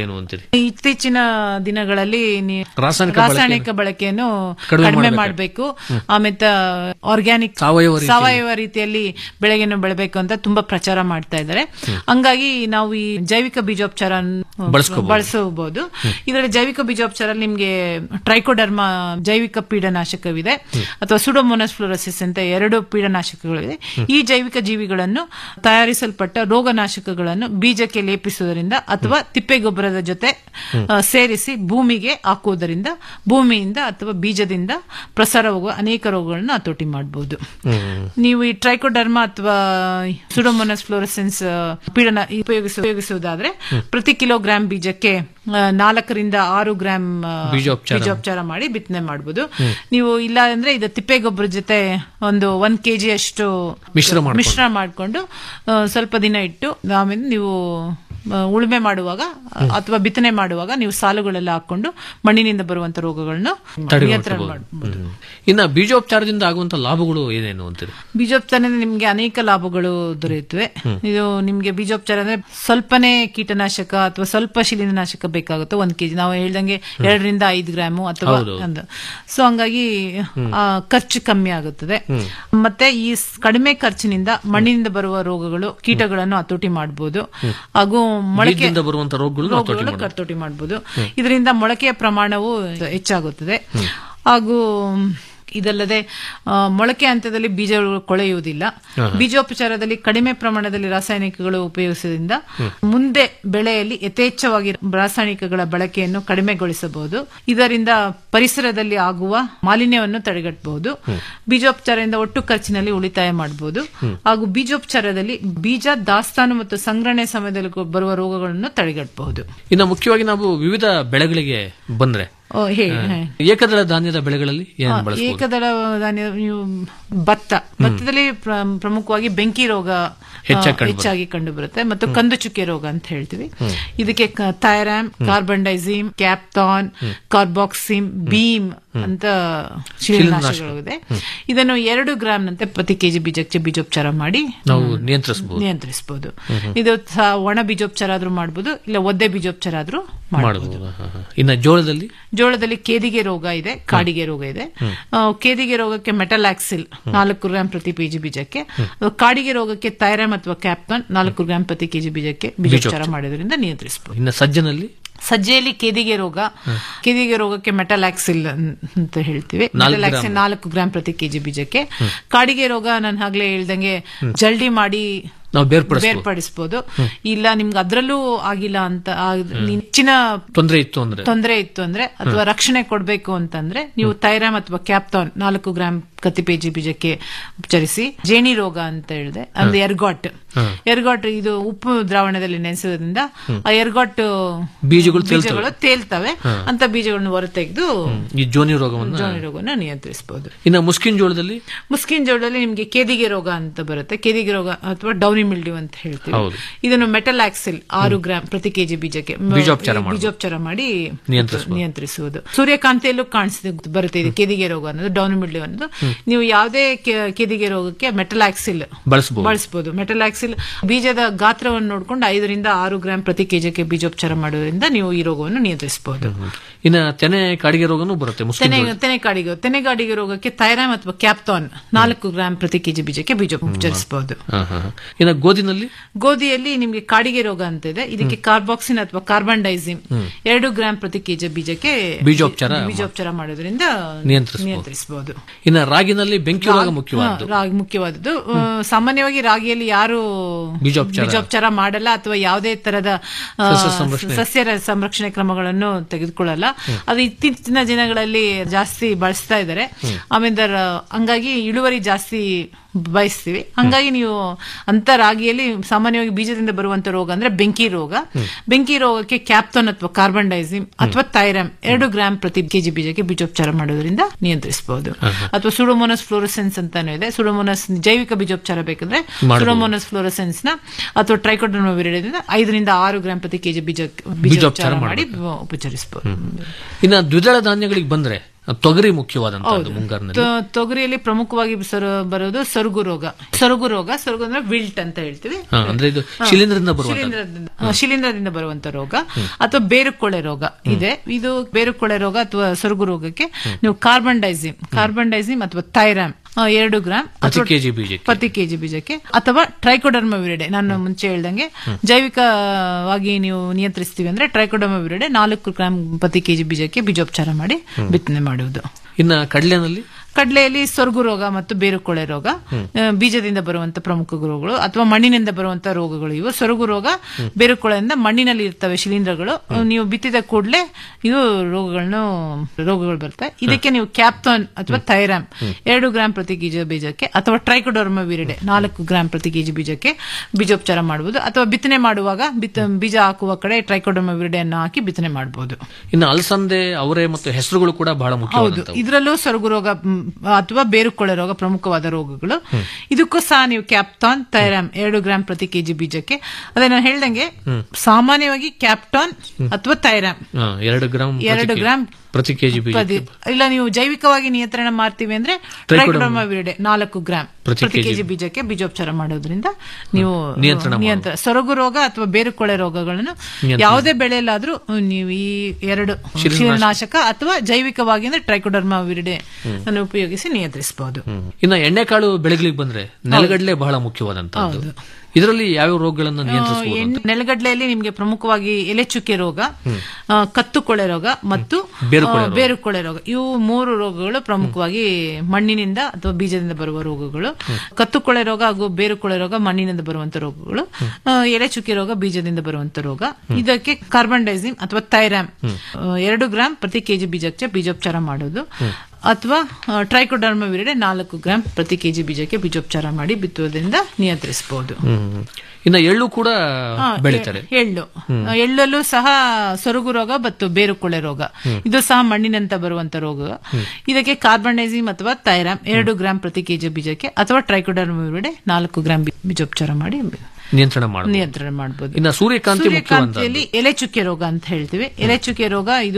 ಏನು ಅಂತೀರಿ ಇತ್ತೀಚಿನ ದಿನಗಳಲ್ಲಿ ನೀ- ರಾಸಾಯನಿಕ ರಾಸಾಯನಿಕ ಬಳಕೆಯನ್ನು ಕಡಿಮೆ ಕಡಿಮೆ ಮಾಡ್ಬೇಕು. ಮಾಡಬೇಕು ಆಮೇಲೆ ಆರ್ಗ್ಯಾನಿಕ್ ಸಾವಯವ ರೀತಿಯಲ್ಲಿ. ಸಾವಯವ ರೀತಿಯಲ್ಲಿ ಬೆಳೆಯನ್ನು ಬೆಳಬೇಕು ಅಂತ ತುಂಬಾ ಪ್ರಚಾರ ಮಾಡ್ತಾ ಇದ್ದಾರೆ ಹಂಗಾಗಿ ನಾವು ಈ ಜೈವಿಕ ಬೀಜೋಪಚಾರ ಬಳಸ್ಕೋಬಹುದು. ಬಳಸಬಹುದು ಇದರಲ್ಲಿ ಜೈವಿಕ ಬೀಜೋಪಚಾರ ನಿಮ್ಗೆ ಟ್ರೈಕೋಡರ್ಮ ಜೈವಿಕ ಪೀಡನಾಶಕವಿದೆ ಅಥವಾ ಸುಡೋಮೋನಸ್ ಫ್ಲೋರಸಿಸ್ ಅಂತ ಎರಡು ಪೀಡನಾಶಕಗಳಿವೆ ಈ ಜೈವಿಕ ಜೀವಿಗಳನ್ನು ತಯಾರಿಸಲ್ಪಟ್ಟ ರೋಗನಾಶಕಗಳನ್ನು ಬೀಜಕ್ಕೆ ಲೇಪಿಸುವುದರಿಂದ ಅಥವಾ ತಿಪ್ಪೆ ಗೊಬ್ಬರದ ಜೊತೆ ಆ, ಸೇರಿಸಿ ಭೂಮಿಗೆ ಹಾಕುವುದರಿಂದ ಭೂಮಿಯಿಂದ ಅಥವಾ ಬೀಜದಿಂದ ಪ್ರಸಾರವಾಗುವ ಅನೇಕ ರೋಗಗಳನ್ನು ಹತೋಟಿ ಮಾಡಬಹುದು ನೀವು ಈ ಟ್ರೈಕೋಡರ್ಮಾ ಅಥವಾ ಸುಡೋಮೋನಸ್ ಫ್ಲೋರಸೆನ್ಸ್ ಪೀಡನ ಉಪಯೋಗಿಸ ಉಪಯೋಗಿಸುವುದಾದ್ರೆ ಪ್ರತಿ ಕಿಲೋಗ್ರಾಂ ಬೀಜಕ್ಕೆ ಆ, ನಾಲ್ಕರಿಂದ ಆರು ಗ್ರಾಂ ಆ, ಬೀಜೋಪಚಾರ. ಬೀಜೋಪಚಾರ ಮಾಡಿ ಬಿತ್ತನೆ ಮಾಡಬಹುದು ನೀವು ಇಲ್ಲ ಅಂದ್ರೆ ಇದು ತಿಪ್ಪೆ ಗೊಬ್ಬರ ಜೊತೆ ಒಂದು ಒಂದ್ ಕೆಜಿ ಅಷ್ಟು ಮಿಶ್ರ ಮಾಡ್ಕೊಂಡು. ಮಿಶ್ರ ಮಾಡಿಕೊಂಡು ಸ್ವಲ್ಪ ದಿನ ಇಟ್ಟು ಆಮೇಲೆ ನೀವು ಆ, ಉಳುಮೆ ಮಾಡುವಾಗ ಅಥವಾ ಬಿತ್ತನೆ ಮಾಡುವಾಗ ನೀವು ಸಾಲುಗಳೆಲ್ಲ ಹಾಕೊಂಡು ಮಣ್ಣಿನಿಂದ ಬರುವಂತ ರೋಗಗಳನ್ನು ನಿಯಂತ್ರಣ ಮಾಡಬಹುದು ಹ್ಮ್. ಇನ್ನ ಬೀಜೋಪಚಾರದಿಂದ ಆಗುವಂತ ಲಾಭಗಳು ಏನೇನು ಅಂತೀರಿ ಬೀಜೋಪಚಾರದಿಂದ ನಿಮ್ಗೆ ಅನೇಕ ಲಾಭಗಳು ದೊರೆಯುತ್ತವೆ ಇದು ನಿಮ್ಗೆ ಬೀಜೋಪಚಾರ ಅಂದ್ರೆ ಸ್ವಲ್ಪನೇ ಕೀಟನಾಶಕ ಅಥವಾ ಸ್ವಲ್ಪ ಶಿಲೀಂಧ್ರನಾಶಕ ಬೇಕಾಗುತ್ತೆ ಒಂದ್ ಕೆಜಿ ನಾವು ಹೇಳ್ದಂಗೆ ಎರಡರಿಂದ ಐದು ಗ್ರಾಮು ಅಥವಾ ಹೌದು. ಒಂದು ಸೊ ಹಂಗಾಗಿ ಆ, ಖರ್ಚು ಕಮ್ಮಿ ಆಗುತ್ತದೆ ಮತ್ತೆ ಈ ಸ್- ಕಡಿಮೆ ಖರ್ಚಿನಿಂದ ಮಣ್ಣಿನಿಂದ ಬರುವ ರೋಗಗಳು ಕೀಟಗಳನ್ನು ಹತೋಟಿ ಮಾಡಬಹುದು ಹಾಗೂ ಮೊಳಕೆ ಬೀಜದಿಂದ ಬರುವಂತ ರೋಗಗಳನ್ನು ಹತೋಟಿ ರೋಗಗಳು ಮಾಡ್ಬೋದು. ಕರ್ತೋಟಿ ಮಾಡಬಹುದು ಇದರಿಂದ ಮೊಳಕೆಯ ಪ್ರಮಾಣವು ಹೆಚ್ಚಾಗುತ್ತದೆ ಹಾಗೂ ಇದಲ್ಲದೆ ಆ, ಮೊಳಕೆ ಹಂತದಲ್ಲಿ ಬೀಜಗಳು ಕೊಳೆಯುವುದಿಲ್ಲ ಬೀಜೋಪಚಾರದಲ್ಲಿ ಕಡಿಮೆ ಪ್ರಮಾಣದಲ್ಲಿ ರಾಸಾಯನಿಕಗಳು ಉಪಯೋಗಿಸುವುದರಿಂದ ಮುಂದೆ ಬೆಳೆಯಲ್ಲಿ ಯಥೇಚ್ಛವಾಗಿ ರಾಸಾಯನಿಕಗಳ ಬಳಕೆಯನ್ನು ಕಡಿಮೆಗೊಳಿಸಬಹುದು ಇದರಿಂದ ಪರಿಸರದಲ್ಲಿ ಆಗುವ ಮಾಲಿನ್ಯವನ್ನು ತಡೆಗಟ್ಟಬಹುದು ಬೀಜೋಪಚಾರದಿಂದ ಒಟ್ಟು ಖರ್ಚಿನಲ್ಲಿ ಉಳಿತಾಯ ಮಾಡಬಹುದು ಹಾಗೂ ಬೀಜೋಪಚಾರದಲ್ಲಿ ಬೀಜ ದಾಸ್ತಾನು ಮತ್ತು ಸಂಗ್ರಹಣೆ ಸಮಯದಲ್ಲಿ ಬರುವ ರೋಗಗಳನ್ನು ತಡೆಗಟ್ಟಬಹುದು ಇನ್ನ ಮುಖ್ಯವಾಗಿ ನಾವು ವಿವಿಧ ಬೆಳೆಗಳಿಗೆ ಬಂದ್ರೆ ಓ, ಹೇಳಿ ಆ, ಹಾ. ಏಕದಳ ಧಾನ್ಯದ ಬೆಳೆಗಳಲ್ಲಿ ಏನ್ ಆ, ಬಳಸಬಹುದು ಏಕದಳ ಧಾನ್ಯ ನೀವು ಭತ್ತ ಭತ್ತದಲ್ಲಿ ಪ್ರ- ಪ್ರಮುಖವಾಗಿ ಬೆಂಕಿ ರೋಗ ಆ, ಹೆಚ್ಚಾಗಿ ಕಂಡು ಹೆಚ್ಚಾಗಿ ಕಂಡು ಬರುತ್ತೆ ಮತ್ತು ಕಂದು ಚುಕ್ಕೆ ರೋಗ ಅಂತ ಹೇಳ್ತೀವಿ ಇದಕ್ಕೆ thiram carbendazim captan carboxin Beam ಅಂತ ಶಿಲೀಂಧ್ರನಾಶಕಗಳಿದೆ ಇದನ್ನು ಎರಡು ಗ್ರಾಮ್ನಂತೆ ಪ್ರತಿ ಕೆಜಿ ಬೀಜಕ್ಕೆ ಬೀಜೋಪಚಾರ ಮಾಡಿ ನಾವು ನಿಯಂತ್ರಿಸಬಹುದು ನಿಯಂತ್ರಿಸಬಹುದು ಇದು ಸ- ಒಣ ಬೀಜೋಪಚಾರ ಆದ್ರೂ ಮಾಡಬಹುದು ಇಲ್ಲ ಒದ್ದೆ ಬೀಜೋಪಚಾರ ಆದ್ರೂ ಮಾಡಬಹುದು ಮಾಡಬಹುದು ಹಾ, ಹಾ. ಇನ್ನ ಜೋಳದಲ್ಲಿ ಜೋಳದಲ್ಲಿ ಕೇದಿಗೆ ರೋಗ ಇದೆ ಕಾಡಿಗೆ ರೋಗ ಇದೆ ಆ, ಕೇದಿಗೆ ರೋಗಕ್ಕೆ ಮೆಟಲಾಕ್ಸಿಲ್ ನಾಲ್ಕು ಗ್ರಾಂ ಪ್ರತಿ ಕೆಜಿ ಬೀಜಕ್ಕೆ ಅದು ಕಾಡಿಗೆ ರೋಗಕ್ಕೆ ಥೈರಾಮ್ ಅಥವಾ ಕ್ಯಾಪ್ಕಾನ್ ನಾಲ್ಕು ಗ್ರಾಂ ಪ್ರತಿ ಕೆಜಿ ಬೀಜಕ್ಕೆ ಬೀಜೋಪಚಾರ ಮಾಡೋದ್ರಿಂದ ನಿಯಂತ್ರಿಸಬಹುದು ಇನ್ನ ಸಜ್ಜನಲ್ಲಿ ಸಜ್ಜೆಯಲ್ಲಿ ಕೇದಿಗೆ ರೋಗ ಕೇದಿಗೆ ರೋಗಕ್ಕೆ ಮೆಟಲಾಕ್ಸಿಲ್ ಅಂತ ಹೇಳ್ತೀವಿ ನಾಲ್ಕು ಮೆಟಲಾಕ್ಸಿಲ್ ಗ್ರಾಂ. ನಾಲ್ಕು ಗ್ರಾಂ ಪ್ರತಿ ಕೆಜಿ ಬೀಜಕ್ಕೆ ಕಾಡಿಗೆ ರೋಗ ನಾನು ಆಗ್ಲೇ ಹೇಳ್ದಂಗೆ ಜಲ್ಡಿ ಮಾಡಿ ನಾವು ಬೇರ್ಪಡಿಸಬಹುದು ಬೇರ್ಪಡಿಸಬಹುದು ಇಲ್ಲ ನಿಮ್ಗೆ ಅದ್ರಲ್ಲೂ ಆಗಿಲ್ಲ ಅಂತ ಆ- ಹೆಚ್ಚಿನ ತೊಂದರೆ ಇತ್ತು ಅಂದ್ರೆ ತೊಂದರೆ ಇತ್ತು ಅಂದ್ರೆ ಅಥವಾ ರಕ್ಷಣೆ ಕೊಡಬೇಕು ಅಂತಂದ್ರೆ ನೀವು ಥೈರಾಮ್ ಅಥವಾ ಕ್ಯಾಪ್ತಾನ್ ನಾಲ್ಕು ಗ್ರಾಂ ಪ್ರತಿ ಕೆಜಿ ಬೀಜಕ್ಕೆ ಉಪಚರಿಸಿ ಜೇಣಿ ರೋಗ ಅಂತ ಹೇಳಿದೆ ಅಂದ್ರೆ ಎರ್ಗಾಟ್ ಎರ್ಗಾಟ್ ಇದು ಉಪ್ಪು ದ್ರಾವಣದಲ್ಲಿ ನೆನೆಸೋದ್ರಿಂದ ಆ ಎರ್ಗಾಟ್ ಬೀಜಗಳು ತೇಲ್ತವೆ. ಬೀಜಗಳು ತೇಲ್ತವೆ ಅಂತ ಬೀಜಗಳನ್ನು ಹೊರತೆಗೆದು ಈ ಜೋನಿ ರೋಗವನ್ನ ಜೋನಿ ರೋಗವನ್ನು ನಿಯಂತ್ರಿಸಬಹುದು ಇನ್ನ ಮುಸ್ಕಿನ್ ಜೋಳದಲ್ಲಿ ಮುಸ್ಕಿನ್ ಜೋಳದಲ್ಲಿ ನಿಮ್ಗೆ ಕೇದಿಗೆ ರೋಗ ಅಂತ ಬರುತ್ತೆ ಕೇದಿಗೆ ರೋಗ ಅಥವಾ ಡೌನಿ ಮಿಲ್ಡ್ಯೂ ಅಂತ ಹೇಳ್ತೀವಿ ಹೌದು. ಇದನ್ನು ಮೆಟಲಾಕ್ಸಿಲ್ ಆರು ಗ್ರಾಂ ಪ್ರತಿ ಕೆಜಿ ಬೀಜಕ್ಕೆ ಮ- ಬೀಜೋಪಚಾರ ಮಾಡ್ಬೋದು. ಬೀಜೋಪಚಾರ ಮಾಡಿ ನಿಯಂತ್ರಿಸ್ಬೋದು. ನಿಯಂತ್ರಿಸುವುದು ಸೂರ್ಯಕಾಂತಿಯಲ್ಲೂ ಕಾಣಿಸಿದ ಬರುತ್ತೆ ಇದು ಕೆದಿಗೆ ರೋಗ ಅನ್ನೋದು ಡೌನ್ ಮಿಲ್ಡ್ಯೂ ಅನ್ನೋದು ನೀವು ಯಾವುದೇ ಕೆ- ಕೆದಿಗೆ ರೋಗಕ್ಕೆ ಮೆಟಲಾಕ್ಸಿಲ್ ಬಳಸಬಹುದು ಬಳಸಬಹುದು ಮೆಟಲಾಕ್ಸಿಲ್ ಬೀಜದ ಗಾತ್ರವನ್ನು ನೋಡಿಕೊಂಡು ಐದರಿಂದ ಆರು ಗ್ರಾಂ ಪ್ರತಿ ಕೆಜಿಗೆ ಬೀಜೋಪಚಾರ ಮಾಡೋದ್ರಿಂದ ನೀವು ಈ ರೋಗವನ್ನು ನಿಯಂತ್ರಿಸಬಹುದು ಇನ್ನ ತೆನೆ ಕಾಡಿಗೆ ರೋಗನೂ ಬರುತ್ತೆ ಮುಸ್ಕಿನ್ ತೆನೆ ಜೋಳ ತೆನೆಗಾಡಿಗೆ ತೆನೆಗಾಡಿಗೆ ರೋಗಕ್ಕೆ ಥೈರಾಮ್ ಅಥವಾ ಕ್ಯಾಪ್ತಾನ್ ನಾಲ್ಕು ಗ್ರಾಂ ಪ್ರತಿ ಕೆಜಿ ಬೀಜಕ್ಕೆ ಬೀಜ ಉಪಚರಿಸಬಹುದು ಹಾ, ಹಾ, ಹಾ. ಇನ್ನ ಗೋಧಿನಲ್ಲಿ ಗೋಧಿಯಲ್ಲಿ ನಿಮ್ಗೆ ಕಾಡಿಗೆ ರೋಗ ಅಂತ ಇದೆ ಇದಕ್ಕೆ ಕಾರ್ಬಾಕ್ಸಿನ್ ಅಥವಾ ಕಾರ್ಬನ್ ಡೈಸಿಮ್ ಎರಡು ಗ್ರಾಂ ಪ್ರತಿ ಕೆಜಿ ಬೀಜಕ್ಕೆ ಬೀಜೋಪಚಾರ ಬೀಜೋಪಚಾರ ಮಾಡೋದ್ರಿಂದ ನಿಯಂತ್ರಿಸ್ಬೋದು. ನಿಯಂತ್ರಿಸಬಹುದು ಇನ್ನ ರಾಗಿನಲ್ಲಿ ಬೆಂಕಿ ರೋಗ ಮುಖ್ಯವಾದ್ದು ಹಾ, ರಾಗಿ ಮುಖ್ಯವಾದದ್ದು ಆ, ಸಾಮಾನ್ಯವಾಗಿ ರಾಗಿಯಲ್ಲಿ ಯಾರು ಬೀಜೋಪಚಾರ. ಬೀಜೋಪಚಾರ ಮಾಡಲ್ಲ ಅಥವಾ ಯಾವುದೇ ತರದ ಆ, ಸಸ್ಯ ಸಂರಕ್ಷಣೆ. ಸಸ್ಯ ರ- ಸಂರಕ್ಷಣೆ ಕ್ರಮಗಳನ್ನು ತೆಗೆದುಕೊಳ್ಳಲ್ಲ ಅದು ಇತ್ತೀಚಿನ ದಿನಗಳಲ್ಲಿ ಜಾಸ್ತಿ ಬಳಸ್ತಾ ಇದ್ದಾರೆ ಆಮೇಲೆ ರ- ಹಂಗಾಗಿ ಇಳುವರಿ ಜಾಸ್ತಿ ಬಯಸ್ತೀವಿ ಹಂಗಾಗಿ ನೀವು ಅಂತ ರಾಗಿಯಲ್ಲಿ ಸಾಮಾನ್ಯವಾಗಿ ಬೀಜದಿಂದ ಬರುವಂತ ರೋಗ ಅಂದ್ರೆ ಬೆಂಕಿ ರೋಗ ಬೆಂಕಿ ರೋಗಕ್ಕೆ ಕ್ಯಾಪ್ಟೋನ್ ಅಥವಾ ಕಾರ್ಬನ್ ಡೈಸಿಮ್ ಅಥವಾ ಥೈರಾಮ್ ಎರಡು ಗ್ರಾಂ ಪ್ರತಿ ಕೆಜಿ ಬೀಜಕ್ಕೆ ಬೀಜೋಪಚಾರ ಮಾಡೋದ್ರಿಂದ ನಿಯಂತ್ರಿಸಬಹುದು ಅಥವಾ ಸುಡೋಮೋನಸ್ ಫ್ಲೋರಸೆನ್ಸ್ ಅಂತಾನು ಇದೆ ಸುಡೋಮೋನಸ್ ಜೈವಿಕ ಬೀಜೋಪಚಾರ ಬೇಕಂದ್ರೆ ಮಾಡ್ಬೋದು. ಸುಡೋಮೋನಸ್ ಫ್ಲೋರಸೆನ್ಸ್ ನ ಅಥವಾ ಟ್ರೈಕೋಡರ್ಮ ವಿರಿಡದಿಂದ ಐದರಿಂದ ಆರು ಗ್ರಾಂ ಪ್ರತಿ ಕೆಜಿ ಬೀಜ ಬೀಜೋಪಚಾರ ಬೀಜೋಪಚಾರ ಮಾಡಿ ಮಾಡ್ಬೇಕು. ಉಪಚರಿಸಬಹುದು ಇನ್ನ ದ್ವಿದಳ ಧಾನ್ಯಗಳಿಗೆ ಬಂದ್ರೆ ತೊಗರಿ ಮುಖ್ಯವಾದಂತಹದ್ದು ಮುಂಗಾರಿನಲ್ಲಿ ತೊ- ತೊಗರಿಯಲ್ಲಿ ಪ್ರಮುಖವಾಗಿ ಸರ್ ಬರೋದು ಸೊರಗು ರೋಗ ಸೊರಗು ರೋಗ ಸೊರಗು ಅಂದ್ರೆ ವಿಲ್ಟ್ ಅಂತ ಹೇಳ್ತೀವಿ ಹಾ, ಅಂದ್ರೆ ಇದು ಹಾ. ಶಿಲೀಂಧ್ರದಿಂದ ಬರುವಂತದ್ದು. ಶಿಲೀಂಧ್ರದಿಂದ ಆ, ಶಿಲೀಂಧ್ರದಿಂದ ಬರುವಂತ ರೋಗ ಅಥವಾ ಬೇರುಕೊಳೆ ರೋಗ ಇದೆ ಇದು ಬೇರುಕೊಳೆ ರೋಗ ಅಥವಾ ಸೊರಗು ರೋಗಕ್ಕೆ ನೀವು ಕಾರ್ಬನ್ ಡೈಸಿಮ್ ಕಾರ್ಬನ್ ಡೈಸಿಮ್ ಅಥವಾ ಥೈರಾಮ್ ಆ, ಎರಡು ಗ್ರಾಮ್ ಪ್ರತಿ ಅಥವಾ ಕೆಜಿ ಬೀಜಕ್ಕೆ ಪ್ರತಿ ಕೆಜಿ ಬೀಜಕ್ಕೆ ಅಥವಾ ಟ್ರೈಕೋಡರ್ಮ ವಿರಿಡೆ ನಾನು ಮುಂಚೆ ಹೇಳ್ದಂಗೆ ಜೈವಿಕವಾಗಿ ನೀವು ನಿಯಂತ್ರಿಸ್ತೀವಿ ಅಂದ್ರೆ ಟ್ರೈಕೋಡರ್ಮ ವಿರಿಡೆ ನಾಲ್ಕು ಗ್ರಾಮ್ ಪ್ರತಿ ಕೆಜಿ ಬೀಜಕ್ಕೆ ಬೀಜೋಪಚಾರ ಮಾಡಿ ಬಿತ್ತನೆ ಮಾಡುವುದು ಇನ್ನ ಕಡಲೆನಲ್ಲಿ ಕಡಲೆಯಲ್ಲಿ ಸೊರಗು ರೋಗ ಮತ್ತು ಬೇರುಕೊಳೆ ರೋಗ ಆ, ಬೀಜದಿಂದ ಬರುವಂತ ಪ್ರಮುಖ ರೋಗಗಳು ಅಥವಾ ಮಣ್ಣಿನಿಂದ ಬರುವಂತ ರೋಗಗಳು ಇವು ಸೊರಗು ರೋಗ ಬೇರುಕೊಳೆಯಿಂದ ಮಣ್ಣಿನಲ್ಲಿ ಇರ್ತವೆ ಶಿಲೀಂಧ್ರಗಳು ನೀವು ಬಿತ್ತಿದ ಕೂಡಲೇ ಇದು ರೋಗಗಳನ್ನು ರೋಗಗಳು ಬರ್ತವೆ ಇದಕ್ಕೆ ನೀವು ಕ್ಯಾಪ್ತಾನ್ ಅಥವಾ ಥೈರಾಮ್ ಎರಡು ಗ್ರಾಂ ಪ್ರತಿ ಕೆಜಿ ಬೀಜಕ್ಕೆ ಅಥವಾ ಟ್ರೈಕೋಡರ್ಮ ವಿರಿಡೆ ನಾಲ್ಕು ಗ್ರಾಂ ಪ್ರತಿ ಕೆಜಿ ಬೀಜಕ್ಕೆ ಬೀಜೋಪಚಾರ ಮಾಡಬಹುದು ಅಥವಾ ಬಿತ್ತನೆ ಮಾಡುವಾಗ ಬಿತ್ತ ಬೀಜ ಹಾಕುವ ಕಡೆ ಟ್ರೈಕೋಡರ್ಮ ವಿರಿಡೆಯನ್ನು ಹಾಕಿ ಬಿತ್ತನೆ ಮಾಡಬಹುದು ಇನ್ನು ಅಲಸಂದೆ ಅವರೆ ಮತ್ತು ಹೆಸರುಗಳು ಕೂಡ ಬಹಳ ಹೌದು ಮುಖ್ಯವಾದಂತವು ಇದರಲ್ಲೂ ಸೊರಗು ರೋಗ ಮ್, ಅಥವಾ ಬೇರುಕೊಳೆ ರೋಗ ಪ್ರಮುಖವಾದ ರೋಗಗಳು ಇದಕ್ಕೂ ಸಹ ನೀವು ಕ್ಯಾಪ್ಟಾನ್ ಥೈರಾಮ್ ಎರಡು ಗ್ರಾಂ ಪ್ರತಿ ಕೆಜಿ ಬೀಜಕ್ಕೆ ಅದೇ ನಾನು ಹೇಳ್ದಂಗೆ ಸಾಮಾನ್ಯವಾಗಿ ಕ್ಯಾಪ್ಟಾನ್ ಅಥವಾ ಥೈರಾಮ್ ಹಾ, ಎರಡು ಗ್ರಾಮ್ ಪ್ರತಿ ಎರಡು ಕೆ- ಗ್ರಾಂ ಪ್ರತಿ ಕೆಜಿ ಬೀಜ ಪ್ರತಿ- ಇಲ್ಲ ನೀವು ಜೈವಿಕವಾಗಿ ನಿಯಂತ್ರಣ ಮಾಡ್ತೀವಿ ಅಂದ್ರೆ ಟ್ರೈಕೋಡರ್ಮ ವಿರಿಡೆ ನಾಲ್ಕು ಗ್ರಾಂ ಪ್ರತಿ ಪ್ರತಿ ಕೆಜಿ ಕೆಜಿ ಬೀಜಕ್ಕೆ ಬೀಜೋಪಚಾರ ಮಾಡೋದ್ರಿಂದ ನೀವು ನಿಯಂತ್ರಣ ಮಾಡ್ಬೋದು. ನಿಯಂತ್ರಣ ಸೊರಗು ರೋಗ ಅಥವಾ ಬೇರುಕೊಳೆ ರೋಗಗಳನ್ನು ನಿಯಂತ್ರಣ. ಯಾವುದೇ ಬೆಳೆಯಲ್ಲಾದ್ರೂ ನೀವು ಈ ಎರಡು ಶಿಲೀನಾಶಕ ಅಥವಾ ಜೈವಿಕವಾಗಿ ಅಂದ್ರೆ ಟ್ರೈಕೋಡರ್ಮ ವಿರಿಡೆ ಅನ್ನು ಉಪಯೋಗಿಸಿ ನಿಯಂತ್ರಿಸಬಹುದು ಇನ್ನ ಎಣ್ಣೆಕಾಳು ಬೆಳೆಗಳಿಗೆ ಬಂದ್ರೆ ನೆಲಗಡಲೆ ಬಹಳ ಮುಖ್ಯವಾದಂತಹದ್ದು ಇದರಲ್ಲಿ ಯಾವ್ಯಾವ ರೋಗಗಳನ್ನ ನಿಯಂತ್ರಿಸಬಹುದು ಎಣ್ಣೆ- ನೆಲಗಡಲೆಯಲ್ಲಿ ನಿಮಗೆ ಪ್ರಮುಖವಾಗಿ ಎಲೆ ಚುಕ್ಕೆ ರೋಗ ಆ, ಕತ್ತು ಕೊಳೆ ರೋಗ ಮತ್ತು ಬೇರುಕೊಳೆ ಆ, ಬೇರುಕೊಳೆ ರೋಗ ಇವು ಮೂರು ರೋಗಗಳು ಪ್ರಮುಖವಾಗಿ ಮಣ್ಣಿನಿಂದ ಅಥವಾ ಬೀಜದಿಂದ ಬರುವ ರೋಗಗಳು ಕತ್ತು ಕೊಳೆ ರೋಗ ಹಾಗೂ ಬೇರುಕೊಳೆ ರೋಗ ಮಣ್ಣಿನಿಂದ ಬರುವಂತ ರೋಗಗಳು ಆ, ಎಲೆ ಚುಕ್ಕೆ ರೋಗ ಬೀಜದಿಂದ ಬರುವಂತ ರೋಗ ಇದಕ್ಕೆ ಕಾರ್ಬನ್ ಡೈಸಿಮ್ ಅಥವಾ ಥೈರಾಮ್ ಆ, ಎರಡು ಗ್ರಾಂ ಪ್ರತಿ ಕೆಜಿ ಬೀಜಕ್ಕೆ ಬೀಜೋಪಚಾರ ಮಾಡೋದು ಅಥವಾ ಟ್ರೈಕೋಡರ್ಮ ವಿರಿಡೆ ನಾಲ್ಕು ಗ್ರಾಂ ಪ್ರತಿ ಕೆಜಿ ಬೀಜಕ್ಕೆ ಬೀಜೋಪಚಾರ ಮಾಡಿ ಬಿತ್ತುವುದರಿಂದ ನಿಯಂತ್ರಿಸಬಹುದು ಹ್ಮ್ ಇನ್ನ ಎಳ್ಳು ಕೂಡ ಹಾ, ಬೆಳೀತಾರೆ ಎ- ಎಳ್ಳು ಎಳ್ಳಲ್ಲೂ ಸಹ ಸೊರಗು ರೋಗ ಮತ್ತು ಬೇರುಕೊಳೆ ರೋಗ ಇದು ಸಹ ಮಣ್ಣಿನಂತ ಬರುವಂತ ರೋಗ ಇದಕ್ಕೆ ಕಾರ್ಬನೈಸಿಮ್ ಅಥವಾ ಥೈರಾಮ್ ಎರಡು ಗ್ರಾಂ ಪ್ರತಿ ಕೆಜಿ ಬೀಜಕ್ಕೆ ಅಥವಾ ಟ್ರೈಕೋಡರ್ಮ ವಿರಿಡೆ ನಾಲ್ಕು ಗ್ರಾಂ ಬಿ- ಬೀಜೋಪಚಾರ ಮಾಡಿ ನಿಯಂತ್ರಣ ಮಾಡಬಹುದು ನಿಯಂತ್ರಣ ಮಾಡಬಹುದು ಇನ್ನ ಸೂರ್ಯಕಾಂತಿ ಸೂರ್ಯಕಾಂತಿಯಲ್ಲಿ ಎಲೆ ಚುಕ್ಕೆ ರೋಗ ಅಂತ ಹೇಳ್ತೀವಿ ಎಲೆ ಚುಕ್ಕೆ ರೋಗ ಇದು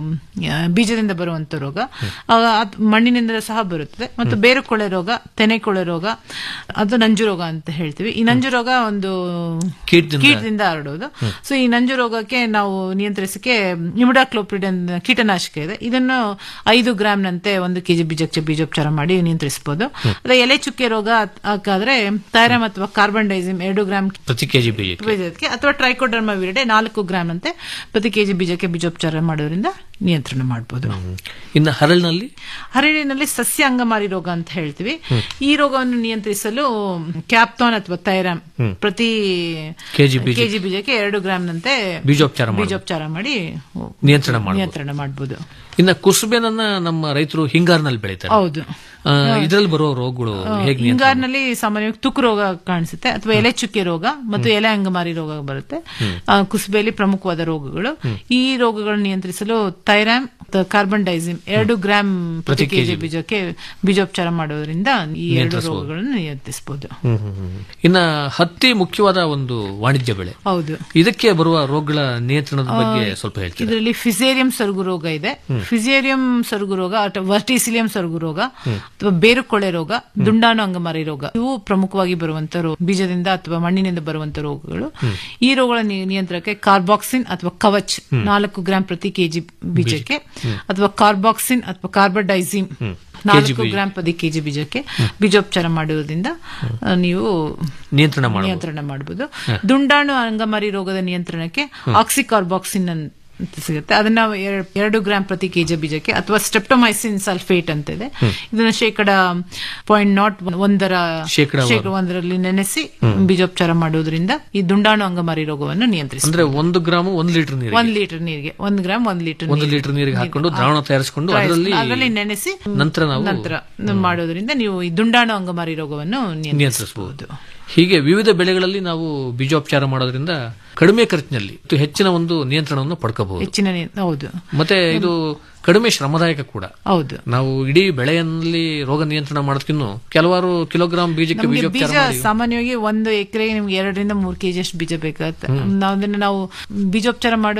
ಆ, ಬೀಜದಿಂದ ಬರುವಂತ ರೋಗ ಆ, ಅದ್ ಮಣ್ಣಿನಿಂದ ಸಹ ಬರುತ್ತದೆ ಮತ್ತು ಬೇರುಕೊಳೆ ರೋಗ ತೆನೆಕೊಳೆ ರೋಗ ಅದು ನಂಜು ರೋಗ ಅಂತ ಹೇಳ್ತೀವಿ ಈ ನಂಜು ರೋಗ ಒಂದು ಕೀಟದಿಂದ- ಕೀಟದಿಂದ ಹರಡೋದು ಸೊ ಈ ನಂಜು ರೋಗಕ್ಕೆ ನಾವು ನಿಯಂತ್ರಿಸಕ್ಕೆ ಇಮಿಡಾಕ್ಲೋಪ್ರಿಡ್ ಕೀಟನಾಶಕ ಇದೆ ಇದನ್ನು ಐದು ಗ್ರಾಮ್ನಂತೆ ಒಂದು ಕೆಜಿ ಬೀಜಕ್ಕೆ ಬೀಜೋಪಚಾರ ಮಾಡಿ ನಿಯಂತ್ರಿಸಬಹುದು ಅದೇ ಎಲೆ ಚುಕ್ಕೆ ರೋಗ ಹಾಕಾದ್ರೆ ಥೈರಾಮ್ ಅಥವಾ ಕಾರ್ಬನ್ ಡೈಸಿಮ್ ಎರಡು ಗ್ರಾಮ್ ಪ್ರತಿ ಕೆಜಿ ಬೀಜಕ್ಕೆ ಬೀಜಕ್ಕೆ ಅಥವಾ ಟ್ರೈಕೋಡರ್ಮ ವಿರಿಡೆ ನಾಲ್ಕು ಗ್ರಾಮ್ ಅಂತೆ ಪ್ರತಿ ಕೆಜಿ ಬೀಜಕ್ಕೆ ಬೀಜೋಪಚಾರ ಮಾಡೋದ್ರಿಂದ ನಿಯಂತ್ರಣ ಮಾಡಬಹುದು ಇನ್ನ ಹರಳಿನಲ್ಲಿ ಹರಳಿನಲ್ಲಿ ಸಸ್ಯ ಅಂಗಮಾರಿ ರೋಗ ಅಂತ ಹೇಳ್ತೀವಿ ಈ ರೋಗವನ್ನು ನಿಯಂತ್ರಿಸಲು ಕ್ಯಾಪ್ತಾನ್ ಅಥವಾ ಥೈರಾಮ್ ಪ್ರತಿ ಕೆಜಿ ಬೀಜ ಕೆಜಿ ಬೀಜಕ್ಕೆ ಎರಡು ಗ್ರಾಮ್ನಂತೆ ಬೀಜೋಪಚಾರ ಮಾಡ್ಬೋದು. ಬೀಜೋಪಚಾರ ಮಾಡಿ ನಿಯಂತ್ರಣ ಮಾಡಬಹುದು ನಿಯಂತ್ರಣ ಮಾಡಬಹುದು ಇನ್ನ ಕುಸುಬೆನನ್ನ ನಮ್ಮ ರೈತರು ಹಿಂಗಾರಿನಲ್ಲಿ ಬೆಳೀತಾರೆ ಹೌದು ಇದರಲ್ಲಿ ಬರುವ ರೋಗಗಳು ಹೇಗೆ ನಿಯಂತ್ರಣ ಹಿಂಗಾರಿನಲ್ಲಿ ಸಾಮಾನ್ಯವಾಗಿ ತುಕ್ಕು ರೋಗ ಕಾಣಿಸುತ್ತೆ ಅಥವಾ ಎಲೆ ಚುಕ್ಕೆ ರೋಗ ಮತ್ತು ಎಲೆ ಅಂಗಮಾರಿ ರೋಗ ಬರುತ್ತೆ ಆ, ಕುಸುಬೆಯಲ್ಲಿ ಪ್ರಮುಖವಾದ ರೋಗಗಳು ಈ ರೋಗಗಳನ್ನು ನಿಯಂತ್ರಿಸಲು ಥೈರಾಮ್ ಕಾರ್ಬನ್ ಡೈಸಿಮ್ ಎರಡು ಗ್ರಾಮ್ ಪ್ರತಿ ಕೆಜಿ ಬೀಜಕ್ಕೆ ಬೀಜೋಪಚಾರ ಮಾಡೋದ್ರಿಂದ ಈ ಎರಡು ನಿಯಂತ್ರಿಸಬಹುದು. ರೋಗಗಳನ್ನು ನಿಯಂತ್ರಿಸಬಹುದು ಹ್ಮ್, ಹ್ಮ್, ಹ್ಮ್. ಇನ್ನ ಹತ್ತಿ ಮುಖ್ಯವಾದ ಒಂದು ವಾಣಿಜ್ಯ ಬೆಳೆ ಹೌದು ಇದಕ್ಕೆ ಬರುವ ರೋಗಗಳ ನಿಯಂತ್ರಣದ ಬಗ್ಗೆ ಸ್ವಲ್ಪ ಹೇಳ್ತೀರಾ ಇದರಲ್ಲಿ ಫಿಸೇರಿಯಂ ಸೊರಗು ರೋಗ ಇದೆ ಫಿಸೇರಿಯಂ ಸೊರಗು ರೋಗ ಅಥವಾ ವರ್ಟಿಸಿಲಿಯಂ ಸೊರಗು ರೋಗ ಅಥವಾ ಬೇರುಕೊಳೆ ರೋಗ ದುಂಡಾಣು ಅಂಗಮಾರಿ ರೋಗ ಇವು ಪ್ರಮುಖವಾಗಿ ಬರುವಂತ ರೋಗ ಬೀಜದಿಂದ ಅಥವಾ ಮಣ್ಣಿನಿಂದ ಬರುವಂತ ರೋಗಗಳು ಈ ರೋಗಗಳ ನಿ- ನಿಯಂತ್ರಣಕ್ಕೆ ಕಾರ್ಬಾಕ್ಸಿನ್ ಅಥವಾ ಕವಚ್ ನಾಲ್ಕು ಗ್ರಾಂ ಪ್ರತಿ ಕೆಜಿ ಬೀಜಕ್ಕೆ ಅಥವಾ ಕಾರ್ಬಾಕ್ಸಿನ್ ಅಥವಾ ಕಾರ್ಬಡೈಸಿಮ್ ನಾಲ್ಕು ಗ್ರಾಂ ಪ್ರತಿ ಕೆಜಿ ಬೀಜಕ್ಕೆ ಬೀಜೋಪಚಾರ ಮಾಡುವುದರಿಂದ ಆ, ನೀವು ನಿಯಂತ್ರಣ ಮಾಡಬಹುದು ನಿಯಂತ್ರಣ ಮಾಡಬಹುದು ದುಂಡಾಣು ಅಂಗಮಾರಿ ರೋಗದ ನಿಯಂತ್ರಣಕ್ಕೆ ಆಕ್ಸಿಕಾರ್ಬಾಕ್ಸಿನ್ ಅಂತ ಸಿಗುತ್ತೆ ಅದನ್ನ ಎರ- ಎರಡು ಗ್ರಾಂ ಪ್ರತಿ ಕೆಜಿ ಬೀಜಕ್ಕೆ ಅಥವಾ ಸ್ಟೆಪ್ಟೊಮೈಸಿನ್ ಸಲ್ಫೇಟ್ ಅಂತ ಇದೆ ಇದನ್ನ ಶೇಕಡ ಪಾಯಿಂಟ್ ನಾಟ್ ಒಂದರ ಶೇಕಡ ಶೇಕಡ ಒಂದರಲ್ಲಿ ನೆನೆಸಿ ಬೀಜೋಪಚಾರ ಮಾಡುವುದರಿಂದ ಈ ದುಂಡಾಣು ಅಂಗಮಾರಿ ರೋಗವನ್ನು ನಿಯಂತ್ರಿಸಿ ಅಂದ್ರೆ ಒಂದು ಗ್ರಾಮ್ ಒಂದು ಲೀಟರ್ ನೀರು ಒಂದ್ ಲೀಟರ್ ನೀರಿಗೆ ಒಂದ್ ಗ್ರಾಮ್ ಒಂದ್ ಲೀಟರ್ ಒಂದು ಲೀಟರ್ ನೀರಿಗೆ ಹಾಕೊಂಡು ದ್ರಾವಣ ತಯಾರಿಸಿಕೊಂಡು ಅದರಲ್ಲಿ ಅದರಲ್ಲಿ ನೆನೆಸಿ ನಂತರ ನಾವು ನಂತರ ಮಾಡೋದ್ರಿಂದ ನೀವು ಈ ದುಂಡಾಣು ಅಂಗಮಾರಿ ರೋಗವನ್ನು ನಿಯಂತ್ರಿಸಬಹುದು ಹೀಗೆ ವಿವಿಧ ಬೆಳೆಗಳಲ್ಲಿ ನಾವು ಬೀಜೋಪಚಾರ ಮಾಡೋದ್ರಿಂದ ಕಡಿಮೆ ಖರ್ಚಿನಲ್ಲಿ ಮತ್ತು ಹೆಚ್ಚಿನ ಒಂದು ನಿಯಂತ್ರಣವನ್ನು ಪಡ್ಕೋಬಹುದು ಹೆಚ್ಚಿನ ನೀ- ಹೌದು ಮತ್ತೆ ಇದು ಕಡಿಮೆ ಶ್ರಮದಾಯಕ ಕೂಡ ಹೌದು ನಾವು ಇಡೀ ಬೆಳೆಯಲ್ಲಿ ರೋಗ ನಿಯಂತ್ರಣ ಮಾಡೋದಕ್ಕಿನ್ನು ಕೆಲವಾರು ಕಿಲೋಗ್ರಾಂ ಬೀಜಕ್ಕೆ ನಮ್ಗೆ ಬೀಜೋಪಚಾರ ಬೀಜ ಮಾಡಿ ಸಾಮಾನ್ಯವಾಗಿ ಒಂದು ಎಕರೆಗೆ ನಿಮ್ಗೆ ಎರಡರಿಂದ ಮೂರು ಕೆಜಿ ಅಷ್ಟು ಬೀಜ ಬೇಕಾಗುತ್ತೆ ನಾವು ಅದನ್ನ ನಾವು ಬೀಜೋಪಚಾರ ಮಾಡೋ